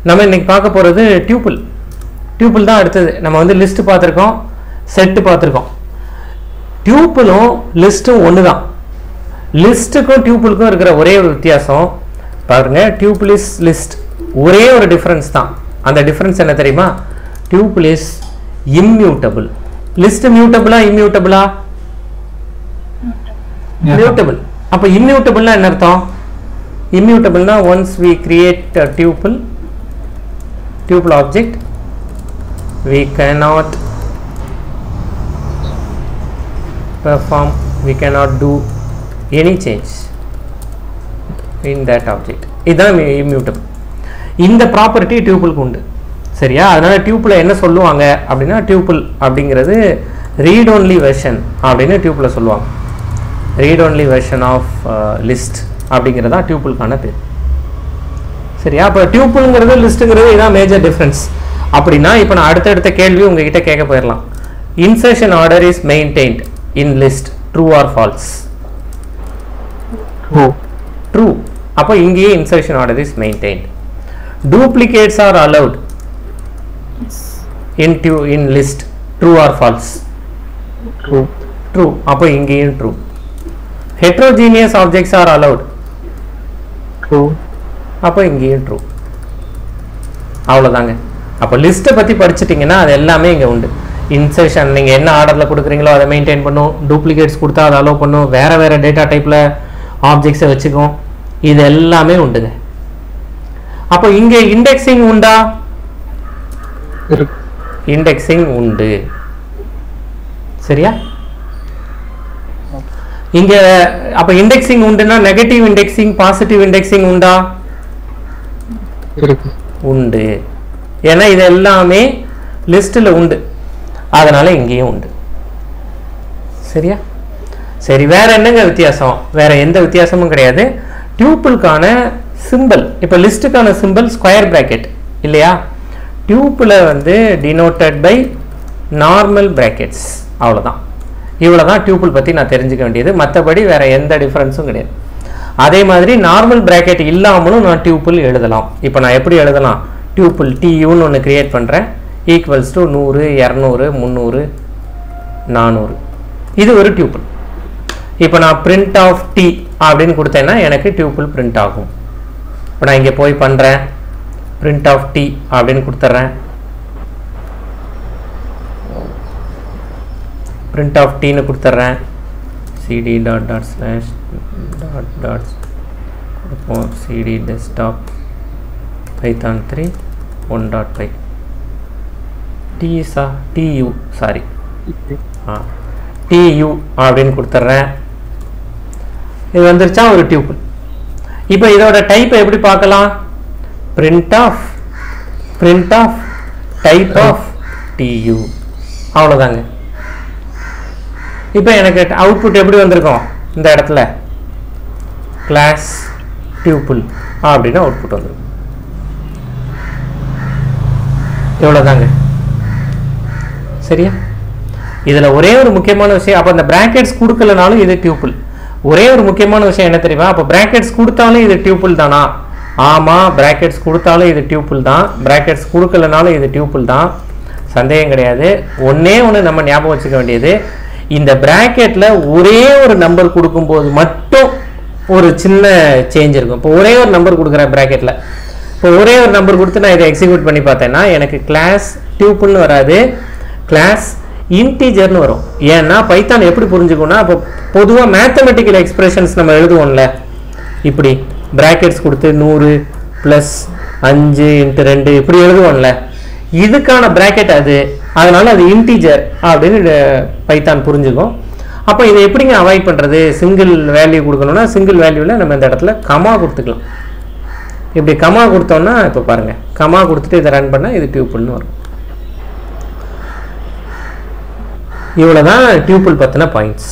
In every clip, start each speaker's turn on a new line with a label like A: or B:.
A: நம்ம இன்னைக்கு பார்க்க போகிறது டியூப்பிள் டியூப்பிள் தான் அடுத்தது நம்ம வந்து லிஸ்ட் பார்த்துருக்கோம் செட்டு பார்த்துருக்கோம் டியூப்பிளும் லிஸ்ட்டும் ஒன்று தான் லிஸ்ட்டுக்கும் டியூப்பிளுக்கும் இருக்கிற ஒரே ஒரு வித்தியாசம் பாருங்க டியூப்பிள் இஸ் லிஸ்ட் ஒரே ஒரு டிஃப்ரென்ஸ் தான் அந்த டிஃப்ரென்ஸ் என்ன தெரியுமா டியூப்பிள் இஸ் இம்மியூட்டபிள் லிஸ்ட் மியூட்டபிளா இம்மியூட்டபிளா மியூட்டபிள் அப்போ இம்மியூட்டபிள்னா என்ன அர்த்தம் இம்மியூட்டபிள்னா once we create tuple tuple object we cannot perform we cannot do any change in that object இதுதான் immutable இந்த ப்ராப்பர்ட்டி டியூப்பிளுக்கு உண்டு சரியா அதனால டியூப்பில் என்ன சொல்லுவாங்க அப்படின்னா டியூப்பிள் அப்படிங்கிறது ரீட் ஒன்லி வெர்ஷன் அப்படின்னு டியூப்பில் சொல்லுவாங்க read only version of list அப்படிங்கிறதா டியூப்பிளுக்கான பேர் சரியா அப்போ டியூப்புங்கிறது லிஸ்ட்டுங்கிறது இதான் மேஜர் டிஃப்ரென்ஸ் அப்படின்னா இப்போ நான் அடுத்தடுத்த கேள்வி உங்ககிட்ட கேட்க போயிடலாம் insertion order is maintained in list true or false
B: True.
A: True அப்போ இங்கேயே insertion order is maintained duplicates are allowed in டியூ in list true or false
B: True.
A: True அப்போ இங்கேயும் true heterogeneous objects are allowed
B: True.
A: அப்போ இங்கேயும் true அவ்வளோதாங்க அப்போ லிஸ்ட்டை பற்றி படிச்சிட்டிங்கன்னா அது எல்லாமே இங்கே உண்டு இன்சர்ஷன் நீங்கள் என்ன ஆர்டரில் கொடுக்குறீங்களோ அதை மெயின்டைன் பண்ணும் டூப்ளிகேட்ஸ் கொடுத்தா அதை அலோவ் பண்ணும் வேறு வேறு டேட்டா டைப்பில் ஆப்ஜெக்ட்ஸை வச்சுக்கும் இது எல்லாமே உண்டுங்க அப்போ இங்கே இண்டெக்ஸிங் உண்டா
B: இருக்கு.
A: இண்டெக்ஸிங் உண்டு சரியா இங்க அப்ப இண்டெக்ஸிங் உண்டுன்னா நெகட்டிவ் இண்டெக்ஸிங் பாசிட்டிவ் இண்டெக்ஸிங் உண்டா
B: இருக்கு.
A: உண்டு ஏன்னா இது எல்லாமே லிஸ்ட்டில் உண்டு அதனால இங்கேயும் உண்டு சரியா சரி வேற என்னங்க வித்தியாசம் வேற எந்த வித்தியாசமும் கிடையாது டியூப்பிளுக்கான சிம்பிள் இப்போ லிஸ்ட்டுக்கான சிம்பிள் ஸ்கொயர் பிராக்கெட் இல்லையா டியூப்பில் வந்து டினோட்டட் பை நார்மல் பிராக்கெட்ஸ் அவ்வளோதான் இவ்வளோ தான் டியூப்பிள் பற்றி நான் தெரிஞ்சுக்க வேண்டியது மற்றபடி வேற எந்த டிஃப்ரென்ஸும் கிடையாது அதே மாதிரி நார்மல் பிராக்கெட் இல்லாமலும் நான் டியூப்பிள் எழுதலாம் இப்போ நான் எப்படி எழுதலாம் டியூப்பிள் டியூன்னு ஒன்று கிரியேட் பண்ணுறேன் ஈக்குவல்ஸ் டு நூறு இரநூறு முந்நூறு நானூறு இது ஒரு டியூப்பிள் இப்போ நான் பிரிண்ட் ஆஃப் டி அப்படின்னு கொடுத்தேன்னா எனக்கு டியூப்பிள் பிரிண்ட் ஆகும் இப்போ நான் இங்கே போய் பண்ணுறேன் பிரிண்ட் ஆஃப் டி அப்படின்னு கொடுத்துட்றேன் பிரிண்ட் ஆஃப் டீன்னு கொடுத்துட்றேன் CD dot dot slash dot dot கொடுப்போம் CD desktop Python three one dot five டிஎஸ்ஆ டியூ சாரி ஆ டியூ அப்படின்னு கொடுத்துட்றேன் இது வந்துருச்சா ஒரு டியூபிள் இப்போ இதோட டைப்பை எப்படி பார்க்கலாம் print of print of type of t u அவ்வளோதாங்க இப்போ எனக்கு அவுட்புட் எப்படி வந்திருக்கும் இந்த இடத்துல கிளாஸ் டியூபிள் அப்படின்னு அவுட்புட் வந்துருக்கும் இவ்வளோதாங்க சரியா இதில் ஒரே ஒரு முக்கியமான விஷயம் அப்போ அந்த பிராக்கெட்ஸ் கொடுக்கலனாலும் இது டியூபிள் ஒரே ஒரு முக்கியமான விஷயம் என்ன தெரியுமா அப்போ பிராக்கெட்ஸ் கொடுத்தாலும் இது டியூபிள் தானா ஆமாம் பிராக்கெட்ஸ் கொடுத்தாலும் இது டியூபிள் தான் பிராக்கெட்ஸ் கொடுக்கலனாலும் இது டியூபிள் தான் சந்தேகம் கிடையாது ஒன்றே ஒன்று நம்ம ஞாபகம் வச்சுக்க வேண்டியது இந்த பிராக்கெட்டில் ஒரே ஒரு நம்பர் கொடுக்கும்போது மட்டும் ஒரு சின்ன சேஞ்ச் இருக்கும் இப்போ ஒரே ஒரு நம்பர் கொடுக்குறேன் பிராக்கெட்டில் இப்போ ஒரே ஒரு நம்பர் கொடுத்து நான் இதை எக்ஸிக்யூட் பண்ணி பார்த்தேன்னா எனக்கு கிளாஸ் டியூப்புள்னு வராது கிளாஸ் இன்டீஜர்னு வரும் ஏன்னா பைத்தான் எப்படி புரிஞ்சுக்கணும்னா இப்போ பொதுவாக மேத்தமெட்டிக்கல் எக்ஸ்பிரஷன்ஸ் நம்ம எழுதுவோம்ல இப்படி பிராக்கெட்ஸ் கொடுத்து நூறு ப்ளஸ் அஞ்சு இன்ட்டு ரெண்டு இப்படி எழுதுவோம்ல இதுக்கான பிராக்கெட் அது அதனால அது இன்டீஜர் அப்படின்னு பைத்தான் புரிஞ்சுக்கும் அப்போ இதை எப்படிங்க அவாய்ட் பண்ணுறது சிங்கிள் வேல்யூ கொடுக்கணும்னா சிங்கிள் வேல்யூவில் நம்ம இந்த இடத்துல கமா கொடுத்துக்கலாம் இப்படி கமா கொடுத்தோம்னா இப்போ பாருங்கள் கமா கொடுத்துட்டு இதை ரன் பண்ணால் இது டியூப்புள்னு வரும் இவ்வளோ தான் டியூப்புள் பற்றின பாயிண்ட்ஸ்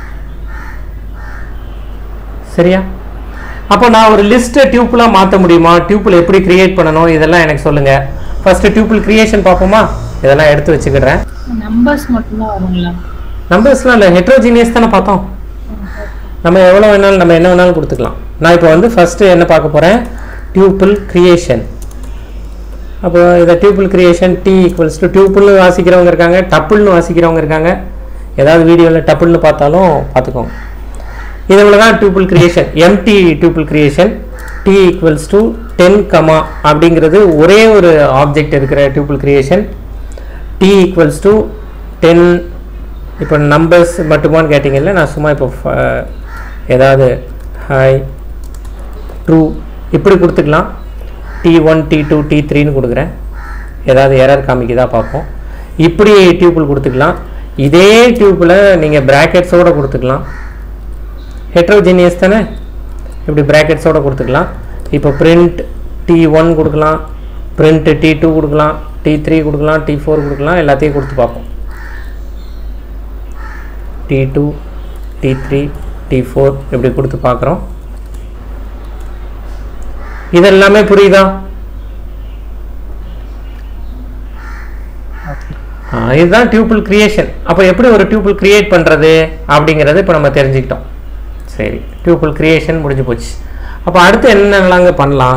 A: சரியா அப்போ நான் ஒரு லிஸ்ட்டை டியூப்புளாக மாற்ற முடியுமா டியூப்புள் எப்படி கிரியேட் பண்ணணும் இதெல்லாம் எனக்கு சொல்லுங்கள் ஃபஸ்ட்டு டியூப்புள் கிரியேஷன் பார்ப்போமா இதெல்லாம் எடுத்து வச்சுக்கிறேன்
C: நம்பர்ஸ் மட்டும்தான் வருங்களா
A: நம்பர்ஸ்லாம் இல்லை ஹெட்ரோஜீனியஸ் தானே பார்த்தோம் நம்ம எவ்வளோ வேணாலும் நம்ம என்ன வேணாலும் கொடுத்துக்கலாம் நான் இப்போ வந்து ஃபஸ்ட்டு என்ன பார்க்க போகிறேன் டியூப்பிள் கிரியேஷன் அப்போ இதை tuple creation t equals to டியூப்புள்னு வாசிக்கிறவங்க இருக்காங்க டப்புள்னு வாசிக்கிறவங்க இருக்காங்க ஏதாவது வீடியோவில் டப்புள்னு பார்த்தாலும் பார்த்துக்கோங்க இதில் தான் tuple creation empty tuple creation t equals to ten comma அப்படிங்கிறது ஒரே ஒரு ஆப்ஜெக்ட் இருக்கிற tuple creation t equals to ten இப்போ நம்பர்ஸ் மட்டுமான்னு கேட்டிங்கல்ல நான் சும்மா இப்போ ஃப- ஏதாவது ஹாய் ட்ரூ இப்படி கொடுத்துக்கலாம் t one t two t த்ரீன்னு கொடுக்குறேன் ஏதாவது எரர் காமிக்குதா பார்ப்போம் இப்படி டியூப்பிள் கொடுத்துக்கலாம் இதே டியூப்பில் நீங்கள் ப்ராக்கெட்ஸோடு கொடுத்துக்கலாம் ஹெட்ரோஜினியஸ் தானே இப்படி ப்ராக்கெட்ஸோட கொடுத்துக்கலாம் இப்போ பிரிண்ட் டி ஒன் கொடுக்கலாம் பிரிண்ட் டி டூ கொடுக்கலாம் டி த்ரீ கொடுக்கலாம் டி ஃபோர் கொடுக்கலாம் எல்லாத்தையும் கொடுத்து பார்ப்போம் t two t three t four இப்படி கொடுத்து பார்க்குறோம் இதெல்லாமே புரியுதா ஆ, இதுதான் டியூபிள் கிரியேஷன் அப்போ எப்படி ஒரு டியூபிள் கிரியேட் பண்ணுறது அப்படிங்கிறது இப்போ நம்ம தெரிஞ்சுக்கிட்டோம் சரி டியூபிள் கிரியேஷன் முடிஞ்சு போச்சு அப்போ அடுத்து என்னென்னலாங்க பண்ணலாம்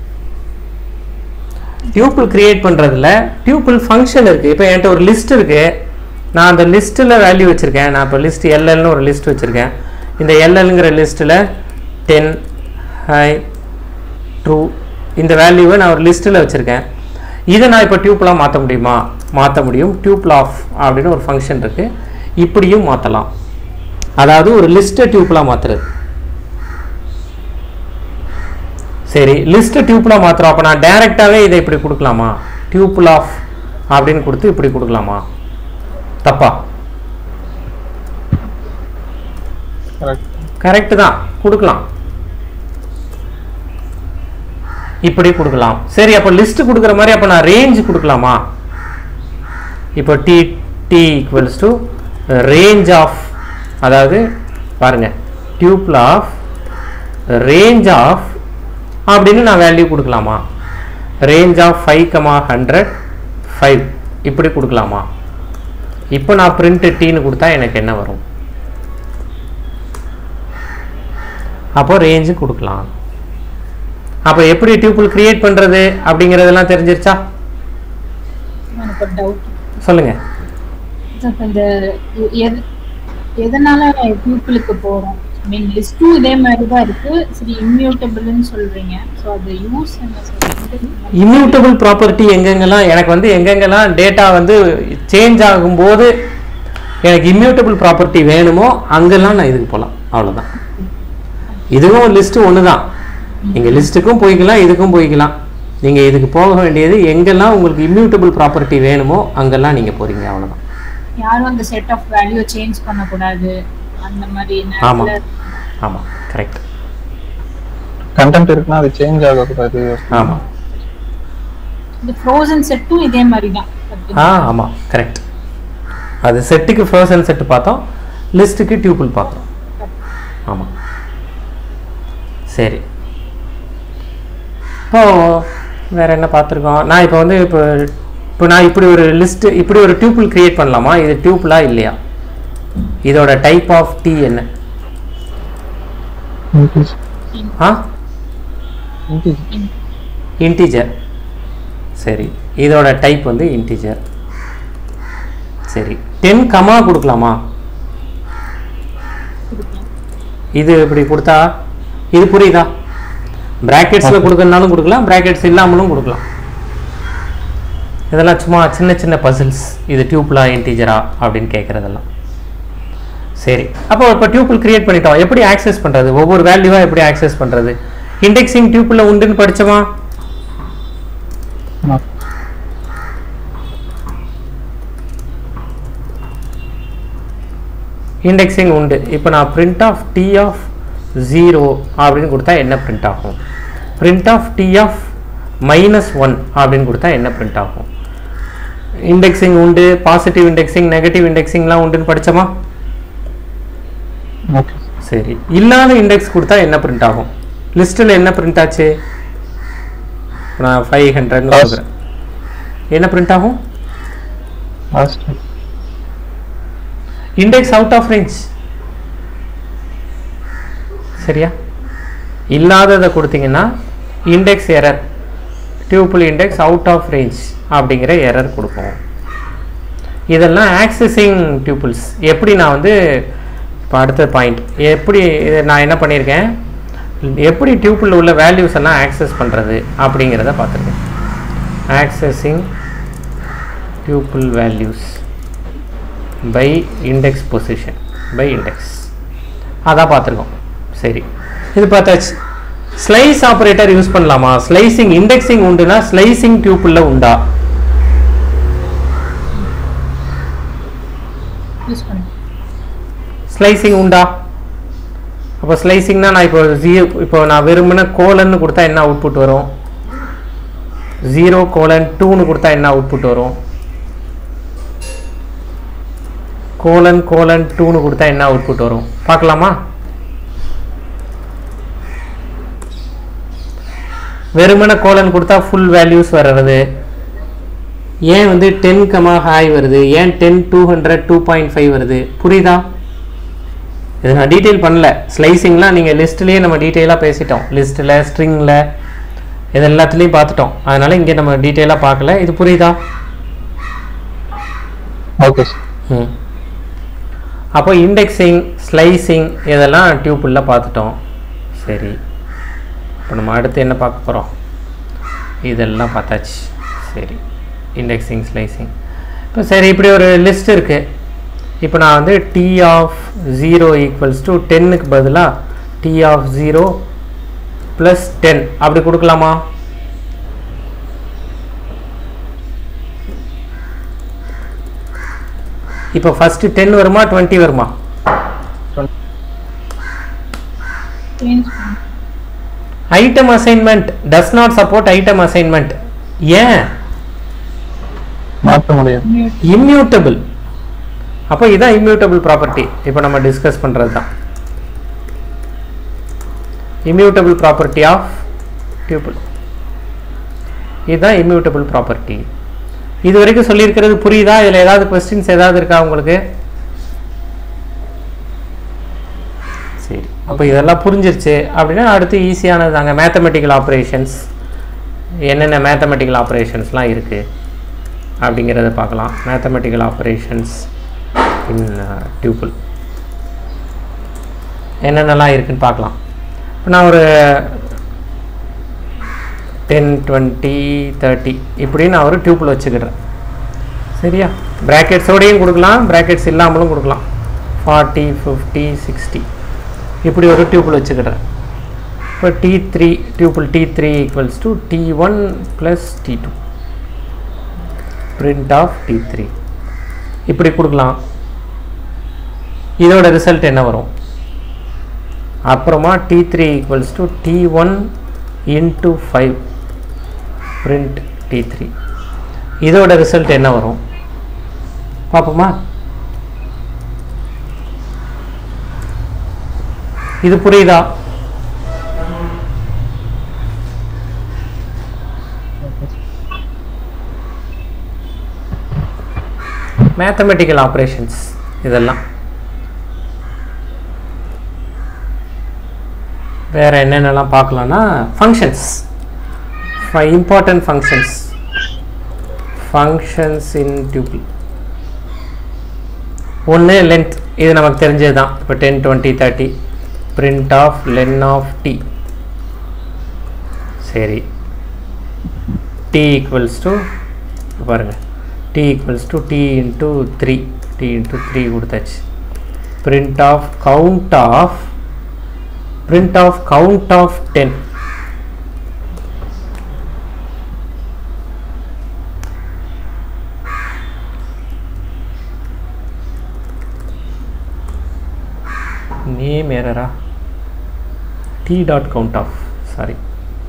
A: டியூபிள் கிரியேட் பண்ணுறதுல டியூபிள் ஃபங்க்ஷன் இருக்குது இப்போ என்கிட்ட ஒரு லிஸ்ட் இருக்குது நான் அந்த லிஸ்ட்டில் வேல்யூ வச்சுருக்கேன் நான் இப்போ லிஸ்ட் எல்எல்னு ஒரு லிஸ்ட் வச்சுருக்கேன் இந்த எல்எல்ங்கிற லிஸ்ட்டில் டென் ஹை ட்ரூ இந்த வேல்யூவை நான் ஒரு லிஸ்ட்டில் வச்சுருக்கேன் இதை நான் இப்போ டியூப்லாம் மாற்ற முடியுமா மாற்ற முடியும் டியூப்ல ஆஃப் அப்படின்னு ஒரு ஃபங்க்ஷன் இருக்குது இப்படியும் மாற்றலாம் அதாவது ஒரு லிஸ்ட்டை டியூப்லாம் மாற்றுறது சரி லிஸ்ட்டை டியூப்லாம் மாற்றுறோம் அப்போ நான் டைரெக்டாகவே இதை இப்படி கொடுக்கலாமா டியூப்ல ஆஃப் அப்படின்னு கொடுத்து இப்படி கொடுக்கலாமா தப்பா
B: கரெக்ட்
A: கரெக்டு தான் கொடுக்கலாம் இப்படி கொடுக்கலாம் சரி அப்போ லிஸ்ட் கொடுக்குற மாதிரி அப்போ நான் ரேஞ்ச் கொடுக்கலாமா இப்போ t t equals to range of அதாவது பாருங்க டியூப்ல ஆஃப் ரேஞ்ச் ஆஃப் அப்படின்னு நான் வேல்யூ கொடுக்கலாமா range of five comma hundred five இப்படி கொடுக்கலாமா இப்போ நான் பிரிண்ட் டீன்னு கொடுத்தா எனக்கு என்ன வரும் அப்போ ரேஞ்சு கொடுக்கலாம் அப்போ எப்படி டியூபிள் கிரியேட் பண்ணுறது அப்படிங்கிறதெல்லாம் தெரிஞ்சிருச்சா
C: எனக்கு ஒரு டவுட்
A: சொல்லுங்க
C: இந்த எ- எது எதனால பீப்புளுக்கு போறோம் மீன் லிஸ்டும் இதே மாதிரி தான் இருக்கு சரி இம்யூட்டபிள்னு சொல்றீங்க ஸோ அது யூஸ் என்ன சொல்றீங்க
A: இம்யூட்டபிள் ப்ராப்பர்ட்டி எங்கெங்கெல்லாம் எனக்கு வந்து எங்கெங்கெல்லாம் டேட்டா வந்து சேஞ்ச் ஆகும்போது எனக்கு இம்யூட்டபிள் ப்ராப்பர்ட்டி வேணுமோ அங்கெல்லாம் நான் இதுக்கு போகலாம் அவ்வளோதான் இதுவும் லிஸ்ட்டு ஒன்று தான் நீங்கள் லிஸ்ட்டுக்கும் போய்க்கலாம் இதுக்கும் போய்க்கலாம் நீங்கள் இதுக்கு போக வேண்டியது எங்கெல்லாம் உங்களுக்கு இம்யூட்டபிள் ப்ராப்பர்ட்டி வேணுமோ அங்கெல்லாம் நீங்கள் போகிறீங்க அவ்வளோதான்
C: யாரும் அந்த செட் ஆஃப் வேல்யூ சேஞ்ச் பண்ணக்கூடாது அந்த மாதிரி
A: ஆமாம்
C: நேரத்துல
A: ஆமாம் கரெக்ட்
B: கண்டென்ட் இருக்குன்னா அது சேஞ்ச் ஆகக்கூடாது
A: ஆமாம்
C: இந்த ஃப்ரோசன் செட்டும் இதே மாதிரி தான்
A: ஆ ஆமாம் கரெக்ட் அது செட்டுக்கு ஃப்ரோசன் செட்டு பார்த்தோம் லிஸ்ட்டுக்கு டியூபிள் பார்த்தோம் ஆமாம் சரி இப்போ வேற என்ன பார்த்துருக்கோம் நான் இப்போ வந்து இப்போ இப்போ நான் இப்படி ஒரு லிஸ்ட்டு இப்படி ஒரு டியூபிள் கிரியேட் பண்ணலாமா இது டியூபிளா இல்லையா இதோட டைப் ஆஃப் டீ என்ன ஆ இன்டிஜர் சரி இதோட டைப் வந்து இன்டிஜர் சரி டென் கமா கொடுக்கலாமா இது இப்படி கொடுத்தா இது புரியுதா பிராக்கெட்ஸில் கொடுக்கறனாலும் கொடுக்கலாம் பிராக்கெட்ஸ் இல்லாமலும் கொடுக்கலாம் இதெல்லாம் சும்மா சின்ன சின்ன பசில்ஸ் இது டியூப்லா இன்டிஜரா அப்படின்னு கேட்குறதெல்லாம் சரி அப்போ இப்போ டியூப்பிள் கிரியேட் பண்ணிட்டோம் எப்படி ஆக்சஸ் பண்ணுறது ஒவ்வொரு வேல்யூவாக எப்படி ஆக்சஸ் பண்ணுறது இண்டெக்ஸிங் டியூப்பில் உண்டுன்னு படிச்சோமா இண்டெக்ஸிங் உண்டு இப்போ நான் print of t of zero அப்படின்னு கொடுத்தா என்ன பிரிண்ட் ஆகும் print of t of minus one அப்படின்னு கொடுத்தா என்ன பிரிண்ட் ஆகும் இண்டெக்ஸிங் உண்டு பாசிட்டிவ் இண்டெக்ஸிங் நெகட்டிவ் இண்டெக்ஸிங்லாம் உண்டுன்னு படிச்சோமா
B: ஓகே
A: சரி இல்லாத இண்டெக்ஸ் கொடுத்தா என்ன பிரிண்ட் ஆகும் லிஸ்ட்டில் என்ன பிரிண்ட் ஆச்சு இப்ப நான் ஃபைவ் ஹண்ட்ரட்னு
B: Pass.
A: கொடுக்குறேன் என்ன பிரிண்ட் ஆகும்
B: last
A: index out of range சரியா இல்லாததை கொடுத்தீங்கன்னா index error tuple index out of range அப்படிங்கிற எரர் கொடுக்கும் இதெல்லாம் ஆக்சஸிங் டியூபிள்ஸ் எப்படி நான் வந்து இப்போ அடுத்த பாயிண்ட் எப்படி இது நான் என்ன பண்ணியிருக்கேன் எப்படி டியூபிள் உள்ள வேல்யூஸ் எல்லாம் ஆக்சஸ் பண்ணுறது அப்படிங்கிறத பார்த்துருக்கேன் accessing tuple values by index position by index அதான் பார்த்துருக்கோம் சரி இது பார்த்தாச்சு ஸ்லைஸ் ஆப்ரேட்டர் யூஸ் பண்ணலாமா ஸ்லைசிங் இண்டெக்ஸிங் உண்டுனா ஸ்லைசிங் டியூப்பில் உண்டா
C: யூஸ் பண்ணுங்க
A: ஸ்லைசிங் உண்டா அப்போ ஸ்லைசிங்னா நான் இப்போ ஜீரோ இப்போ நான் வெறுமனே கோலன்னு கொடுத்தா என்ன அவுட்புட் வரும் ஜீரோ கோலன் டூன்னு கொடுத்தா என்ன அவுட்புட் வரும் கோலன் கோலன் டூன்னு கொடுத்தா என்ன அவுட்புட் வரும் பார்க்கலாமா வெறுமனே கோலன் கொடுத்தா ஃபுல் வேல்யூஸ் வர்றது ஏன் வந்து டென் கமா ஹாய் வருது ஏன் ten two hundred two point five வருது புரியுதா இது நான் டீட்டெயில் பண்ணல ஸ்லைசிங்லாம் நீங்கள் லிஸ்ட்லேயே நம்ம டீட்டெயிலாக பேசிட்டோம் லிஸ்ட்டில் ஸ்ட்ரிங்கில் இது எல்லாத்துலேயும் பார்த்துட்டோம் அதனால் இங்கே நம்ம டீட்டெயிலாக பார்க்கல இது புரியுதா
B: ஓகே சார்
A: ம் அப்போ இண்டெக்ஸிங் ஸ்லைசிங் இதெல்லாம் டியூப்பிளில் பார்த்துட்டோம் சரி இப்போ நம்ம அடுத்து என்ன பார்க்க போகிறோம் இதெல்லாம் பார்த்தாச்சு சரி இண்டெக்ஸிங் ஸ்லைசிங் இப்போ சரி இப்படி ஒரு லிஸ்ட் இருக்குது இப்போ நான் வந்து t of zero equals to டென்னுக்கு பதிலாக t of zero plus ten அப்படி கொடுக்கலாமா இப்போ ஃபஸ்ட்டு டென் வருமா டுவெண்ட்டி வருமா
C: சேஞ்ச் பண்ணுங்க
A: item assignment does not support item assignment ஏன்
B: மாற்ற முடியாது
C: Mute.
A: இம்யூட்டபிள் அப்போ இதான் இம்யூட்டபிள் ப்ராப்பர்ட்டி இப்போ நம்ம டிஸ்கஸ் பண்ணுறது தான் இம்யூட்டபிள் ப்ராப்பர்ட்டி ஆஃப் டியூபிள் இதுதான் இம்யூட்டபிள் ப்ராப்பர்ட்டி இது வரைக்கும் சொல்லியிருக்கிறது புரியுதா இதில் ஏதாவது கொஸ்டின்ஸ் ஏதாவது இருக்கா உங்களுக்கு சரி அப்போ இதெல்லாம் புரிஞ்சிருச்சு அப்படின்னா அடுத்து ஈஸியானது தாங்க மேத்தமெட்டிக்கல் ஆப்ரேஷன்ஸ் என்னென்ன மேத்தமெட்டிக்கல் ஆப்ரேஷன்ஸ்லாம் இருக்குது அப்படிங்கிறத பார்க்கலாம் மேத்தமெட்டிக்கல் ஆப்ரேஷன்ஸ் இன் டியூபிள் என்னென்னலாம் இருக்குன்னு பார்க்கலாம் இப்போ நான் ஒரு டென் டுவெண்ட்டி தேர்ட்டி இப்படி நான் ஒரு டியூப்பில் வச்சுக்கிடுறேன் சரியா ப்ராக்கெட்ஸோடையும் கொடுக்கலாம் ப்ராக்கெட்ஸ் இல்லாமலும் கொடுக்கலாம் ஃபார்ட்டி ஃபிஃப்டி சிக்ஸ்டி இப்படி ஒரு டியூப்பில் வச்சுக்கிடுறேன் இப்போ t three tuple t three equals to t one plus t two print of t3 இப்படி கொடுக்கலாம் இதோட ரிசல்ட் என்ன வரும் அப்புறமா t3 equals to t1 into 5 print t3 இதோட ரிசல்ட் என்ன வரும் பார்ப்போமா இது புரியுதா மேத்தமெட்டிக்கல் ஆப்ரேஷன்ஸ் இதெல்லாம் வேற என்னென்னலாம் பார்க்கலாம்னா functions important functions functions in tuple ஒன்று லென்த் இது நமக்கு தெரிஞ்சது தான் இப்போ ten twenty thirty print of len of t சரி டி ஈக்குவல்ஸ் டு பாருங்கள் t equals to t into 3 t into 3 கொடுத்தாச்சு print of count of print of count of 10 name error ah? t dot count of sorry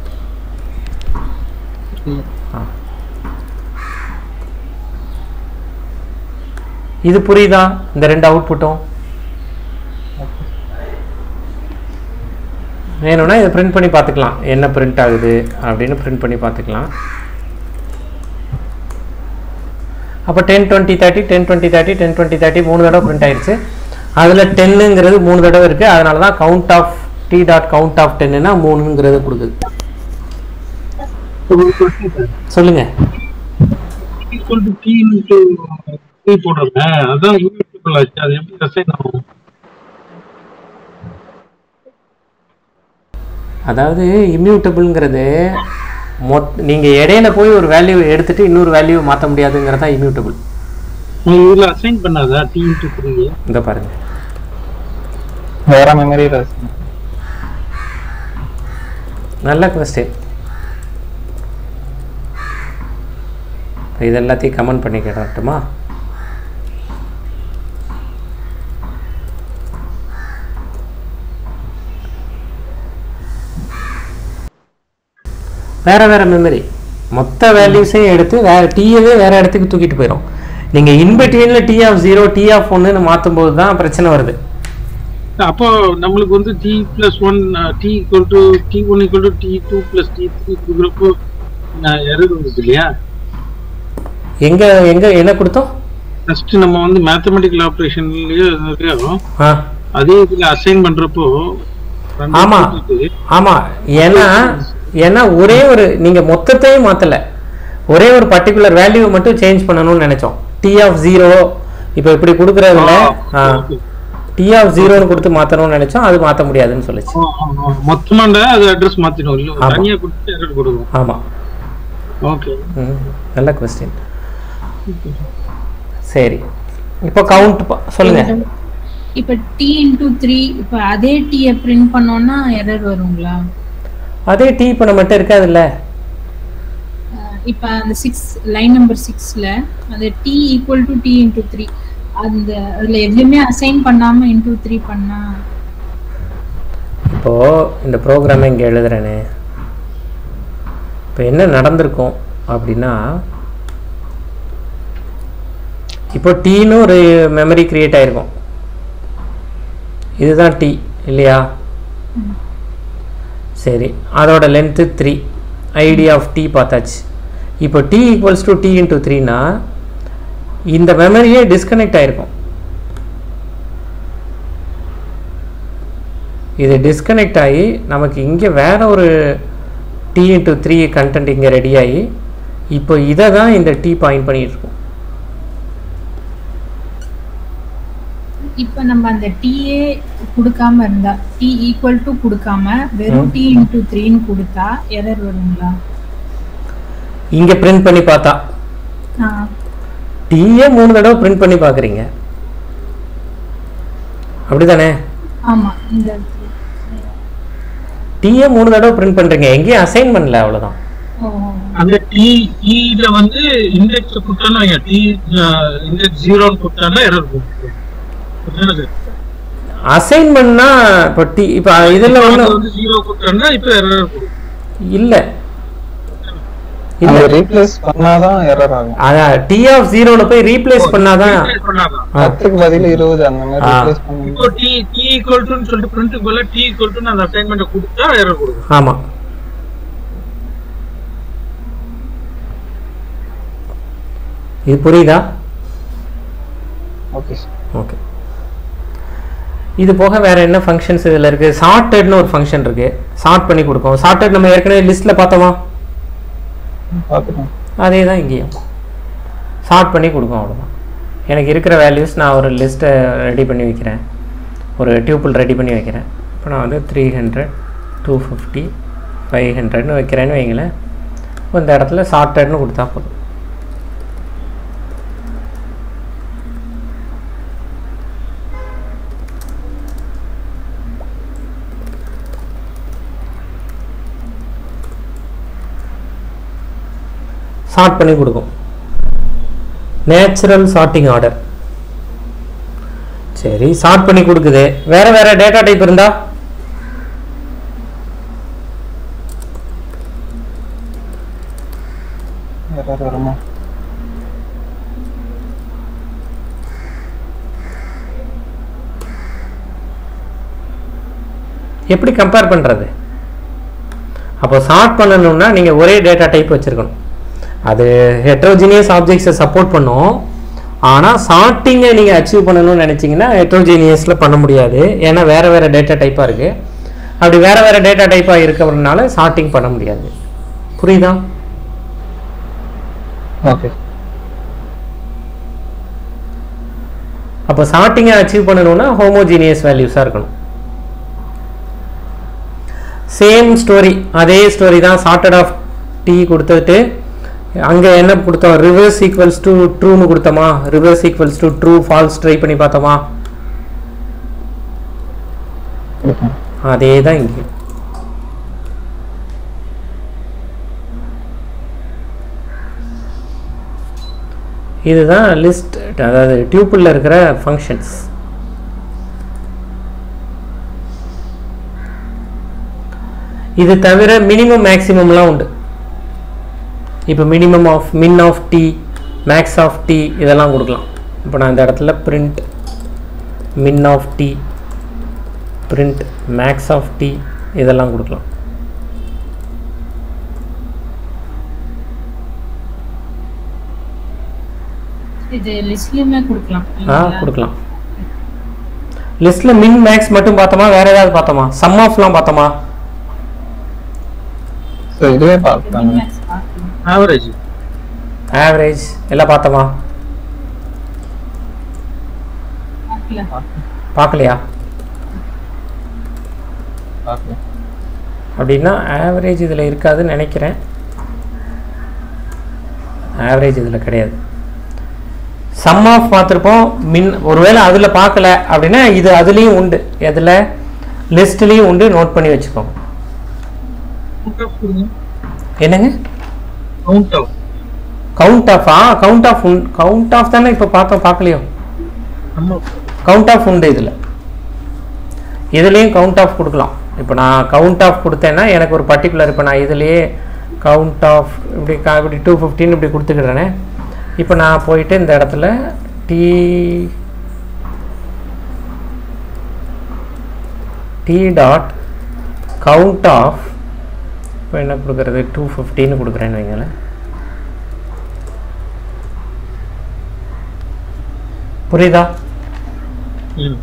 A: ஆ இது புரியுதா இந்த ரெண்டு அவுட்புட்டும் வேணும்னா இதை print பண்ணி பார்த்துக்கலாம் என்ன பிரிண்ட் ஆகுது அப்படின்னு பிரிண்ட் பண்ணி பார்த்துக்கலாம் அப்போ ten twenty thirty ten twenty thirty ten twenty thirty மூணு தடவை பிரிண்ட் ஆயிடுச்சு அதில் டென்னுங்கிறது மூணு தடவை இருக்குது அதனால தான் count of t dot count of டென்னுனா மூணுங்கிறது கொடுக்குது
D: ஒரு கொஸ்டின் சார்
A: சொல்லுங்க
D: equal to t into t போடுறேங்க அதான் இன்வெர்டிபிள் ஆச்சு அது எப்படி அசைன் ஆகும்
A: அதாவது இம்யூட்டபிள்ங்கிறது மொத் நீங்கள் இடையில போய் ஒரு வேல்யூ எடுத்துட்டு இன்னொரு வேல்யூ மாற்ற முடியாதுங்கிறது தான் இம்யூட்டபிள்
D: உங்களுக்கு இதுல அசைன் பண்ணாதா டி இன்டு த்ரீ
A: இந்த பாருங்க
B: வேற மெமரியில
A: நல்ல கொஸ்டின் இது எல்லாத்தையும் கமெண்ட் பண்ணி கேட்டட்டுமா வேற வேற மெமரி மொத்த வேல்யூஸையும் எடுத்து வேற டீயவே வேற இடத்துக்கு தூக்கிட்டு போயிடும் நீங்க இன்பிட்வீன்ல t of zero t of ஒன்னுன்னு மாற்றும் போது தான் பிரச்சனை வருது
D: அப்போ நம்மளுக்கு வந்து t plus one t equal to t one equal to t two plus t three கொடுக்குறப்போ எரர் வந்துச்சு இல்லையா
A: எங்க எங்க என்ன கொடுத்தோம்
D: ஃபர்ஸ்ட் நம்ம வந்து மேத்தமெட்டிக்கல் ஆப்ரேஷன்லயே
A: ஆ
D: அதே இதுல அசைன் பண்றப்போ ரெண்டு
A: ஆமா.
D: கொடுத்துட்டு,
A: ஆமா ஏன்னா ஏன்னா ஒரே ஒரு நீங்க மொத்தத்தையும் மாத்தல ஒரே ஒரு பர்டிகுலர் வேல்யூ மட்டும் சேஞ்ச் பண்ணணும்னு நினைச்சோம் டி ஆஃப் ஜீரோ இப்போ இப்படி கொடுக்குறதுல
D: ஆ, okay.
A: டி ஆஃப் ஜீரோன்னு கொடுத்து மாத்தணும்னு நினைச்சோம் அது மாத்த முடியாதுன்னு சொல்லுச்சு
D: ஆ, ஆ, ஆ. மொத்தமாண்டா அது அட்ரஸ் மாத்திடும் இல்ல
A: ஆமா.
D: தனியா கொடுத்து எரர் கொடுக்கும்
A: ஆமா
D: ஓகே
A: ம், நல்ல கொஸ்டின் சரி இப்போ கவுண்ட் சொல்லுங்க
C: இப்ப டி இன்டூ த்ரீ இப்ப அதே டீயை பிரிண்ட் பண்ணோம்னா எரர் வருங்களா
A: அதே டி இப்போ நம்மகிட்ட இருக்காதுல்ல
C: அஹ் இப்ப அந்த சிக்ஸ் லைன் நம்பர் சிக்ஸ்ல அந்த t equal to t into three அந்த அதுல எதுவுமே அசைன் பண்ணாம இன்டூ த்ரீ பண்ணா
A: இப்போ இந்த ப்ரோக்ராமை இங்கே எழுதுறேனே இப்போ என்ன நடந்திருக்கும் அப்படின்னா இப்போ டீன்னு ஒரு மெமரி கிரியேட் ஆயிருக்கும் இதுதான் டி இல்லையா சரி அதோட length three id of t பார்த்தாச்சு இப்போ t equals to t into த்ரீனா இந்த மெமரியே டிஸ்கனெக்ட் ஆயிருக்கும் இது டிஸ்கனெக்ட் ஆகி நமக்கு இங்கே வேற ஒரு டி இன்ட்டு த்ரீ கண்டென்ட் இங்கே ரெடி ஆகி இப்போ இதை தான் இந்த டி பாயிண்ட் பண்ணிட்டு இருக்கோம்
C: இப்ப நம்ம அந்த டீயே கொடுக்காம இருந்தா டி ஈக்குவல் டு கொடுக்காம வெறும் டி இன்டூ த்ரீன்னு கொடுத்தா எரர் வருங்களா
A: இங்கே பிரிண்ட் பண்ணி பார்த்தா
C: ஆஹ்
A: டீயே மூணு தடவை பிரிண்ட் பண்ணி பார்க்குறீங்க அப்படிதானே
C: ஆமா இந்த
A: டீயே மூணு தடவை பிரிண்ட் பண்ணுறீங்க எங்கேயும் அசைன் பண்ணல அவ்வளோதான்
C: ஓ
D: அந்த டி டில வந்து இண்டெக்ஸ் கொடுத்தாலும் வைங்க டி இண்டெக்ஸ் ஜீரோன்னு கொடுத்தாலும் எரர் கொடுக்கும் புரியுதா சார்?
A: அசைன் பண்ணா இப்போ டி இப்போ இதில்
D: அது
A: ஒன்றும்
D: வந்து ஜீரோ கொடுத்தோம்னா இப்போ எரர் கொடுக்கும்
A: இல்லை
B: அதை
A: இல்லை
B: ரீப்ளேஸ் பண்ணாதான் எரர் ஆகும்
A: அதான் டி ஆஃப் ஜீரோவில் போய் ரீப்ளேஸ் பண்ணாதான்
D: Replace பண்ணாதான்
A: ஆ.
B: பத்துக்கு பதில் இருபது அந்த மாதிரி
A: ஆ.
B: ரீப்ளேஸ் பண்ணி
D: இப்போ டி டி ஈக்குவல் டுன்னு சொல்லிட்டு பிரிண்ட் போல டி ஈக்குவல் டு அந்த அசைன்மெண்ட் கொடுத்தா எரர் கொடுக்கும்
A: ஆமாம் இது புரியுதா
B: ஓகே
A: ஓகே இது போக வேற என்ன ஃபங்க்ஷன்ஸ் இதில் இருக்கு சார்ட்டட்னு ஒரு ஃபங்க்ஷன் இருக்கு சார்ட் பண்ணி கொடுக்கும் சார்ட்டட் நம்ம ஏற்கனவே லிஸ்ட்டில் பார்த்தோமா
B: பார்த்துக்கோங்க
A: அதே தான் இங்கேயும் சார்ட் பண்ணி கொடுக்கும் அவ்வளோதான் எனக்கு இருக்கிற வேல்யூஸ் நான் ஒரு லிஸ்ட்டை ரெடி பண்ணி வைக்கிறேன் ஒரு டியூப்பிள் ரெடி பண்ணி வைக்கிறேன் இப்போ நான் வந்து three hundred two fifty five ஹண்ட்ரட்னு வைக்கிறேன்னு வைங்களேன் இப்போ இந்த இடத்துல சார்ட்டட்னு கொடுத்தா போதும் சார்ட் பண்ணி கொடுக்கும் நேச்சுரல் சார்ட்டிங் ஆர்டர் சரி சார்ட் பண்ணி கொடுக்குது வேற வேற டேட்டா டைப் இருந்தா
B: எரர் வருமா
A: எப்படி கம்பேர் பண்றது அப்போ சார்ட் பண்ணணும்னா நீங்க ஒரே டேட்டா டைப் வச்சிருக்கணும் அது ஹெட்ரோஜினியஸ் ஆப்ஜெக்ட்ஸை சப்போர்ட் பண்ணும் ஆனால் சார்ட்டிங்கை நீங்கள் அச்சீவ் பண்ணணும்னு நினச்சிங்கன்னா ஹெட்ரோஜினியஸில் பண்ண முடியாது ஏன்னா வேறு வேறு டேட்டா டைப்பாக இருக்குது அப்படி வேறு வேறு டேட்டா டைப்பாக இருக்கிறதுனால சார்ட்டிங் பண்ண முடியாது புரியுதா
B: ஓகே
A: அப்போ சார்ட்டிங்கை அச்சீவ் பண்ணணும்னா ஹோமோஜீனியஸ் வேல்யூஸாக இருக்கணும் சேம் ஸ்டோரி அதே ஸ்டோரி தான் சார்ட்டட் ஆஃப் டி கொடுத்துட்டு அங்கே என்ன கொடுத்தோம் ரிவர்ஸ் ஈக்குவல்ஸ் டு ட்ரூன்னு கொடுத்தோமா reverse equals to true false try பண்ணி பார்த்தோமா
B: கொடுப்பேன்
A: அதே தான் இங்கே இதுதான் லிஸ்ட் அதாவது டியூப்பிளில் இருக்கிற ஃபங்க்ஷன்ஸ் இது தவிர மினிமம் மேக்ஸிமம்லாம் உண்டு இப்போ minimum of min of t max of t இதெல்லாம் கொடுக்கலாம் இப்போ நான் இந்த இடத்துல print min of t print max of t இதெல்லாம் கொடுக்கலாம்
C: இது லிஸ்ட்லயுமே கொடுக்கலாம்
A: ஆ
C: இல்லைங்களா?
A: கொடுக்கலாம் லிஸ்ட்டில் மின் மேக்ஸ் மட்டும் பார்த்தோமா வேற ஏதாவது பார்த்தோமா சம் ஆஃப்லாம் பார்த்தோமா
B: ஸோ இதுவே
C: இது
B: பார்த்தாங்க
C: max பார்க்கலாம்.
D: ஆவரேஜ்
A: ஆவரேஜ் எல்லாம் பார்த்தோமா
C: பார்க்கல.
A: பார்க்கலையா
B: பார்க்கலாம்
A: அப்படின்னா ஆவரேஜ் இதில் இருக்காதுன்னு நினைக்கிறேன் ஆவரேஜ் இதில் கிடையாது சம் ஆஃப் பார்த்துருப்போம் மின் ஒருவேளை அதில் பார்க்கல அப்படின்னா இது அதுலேயும் உண்டு எதில் லிஸ்ட்லேயும் உண்டு நோட் பண்ணி வச்சுக்கோங்க
D: கவுண்ட் ஆஃப் கொடுங்க
A: என்னங்க
D: கவுண்ட் ஆஃப்
A: கவுண்ட் ஆஃப் ஆ கவுண்ட் ஆஃப் உண்டு கவுண்ட் ஆஃப் தானே இப்போ பார்த்தோம் பார்க்கலையோ
D: நம்ம
A: கவுண்ட் ஆஃப் உண்டு இதில் இதுலேயும் கவுண்ட் ஆஃப் கொடுக்கலாம் இப்போ நான் கவுண்ட் ஆஃப் கொடுத்தேன்னா எனக்கு ஒரு பர்டிகுலர் இப்போ நான் இதுலேயே கவுண்ட் ஆஃப் இப்படி கா- இப்படி டூ ஃபிஃப்டின் இப்படி கொடுத்துக்கிறேனே இப்போ நான் போயிட்டு இந்த இடத்துல t t dot count of இப்போ என்ன கொடுக்குறது டூ ஃபிஃப்டின்னு கொடுக்குறேன்னு வைங்களேன் புரியுதா
D: ம்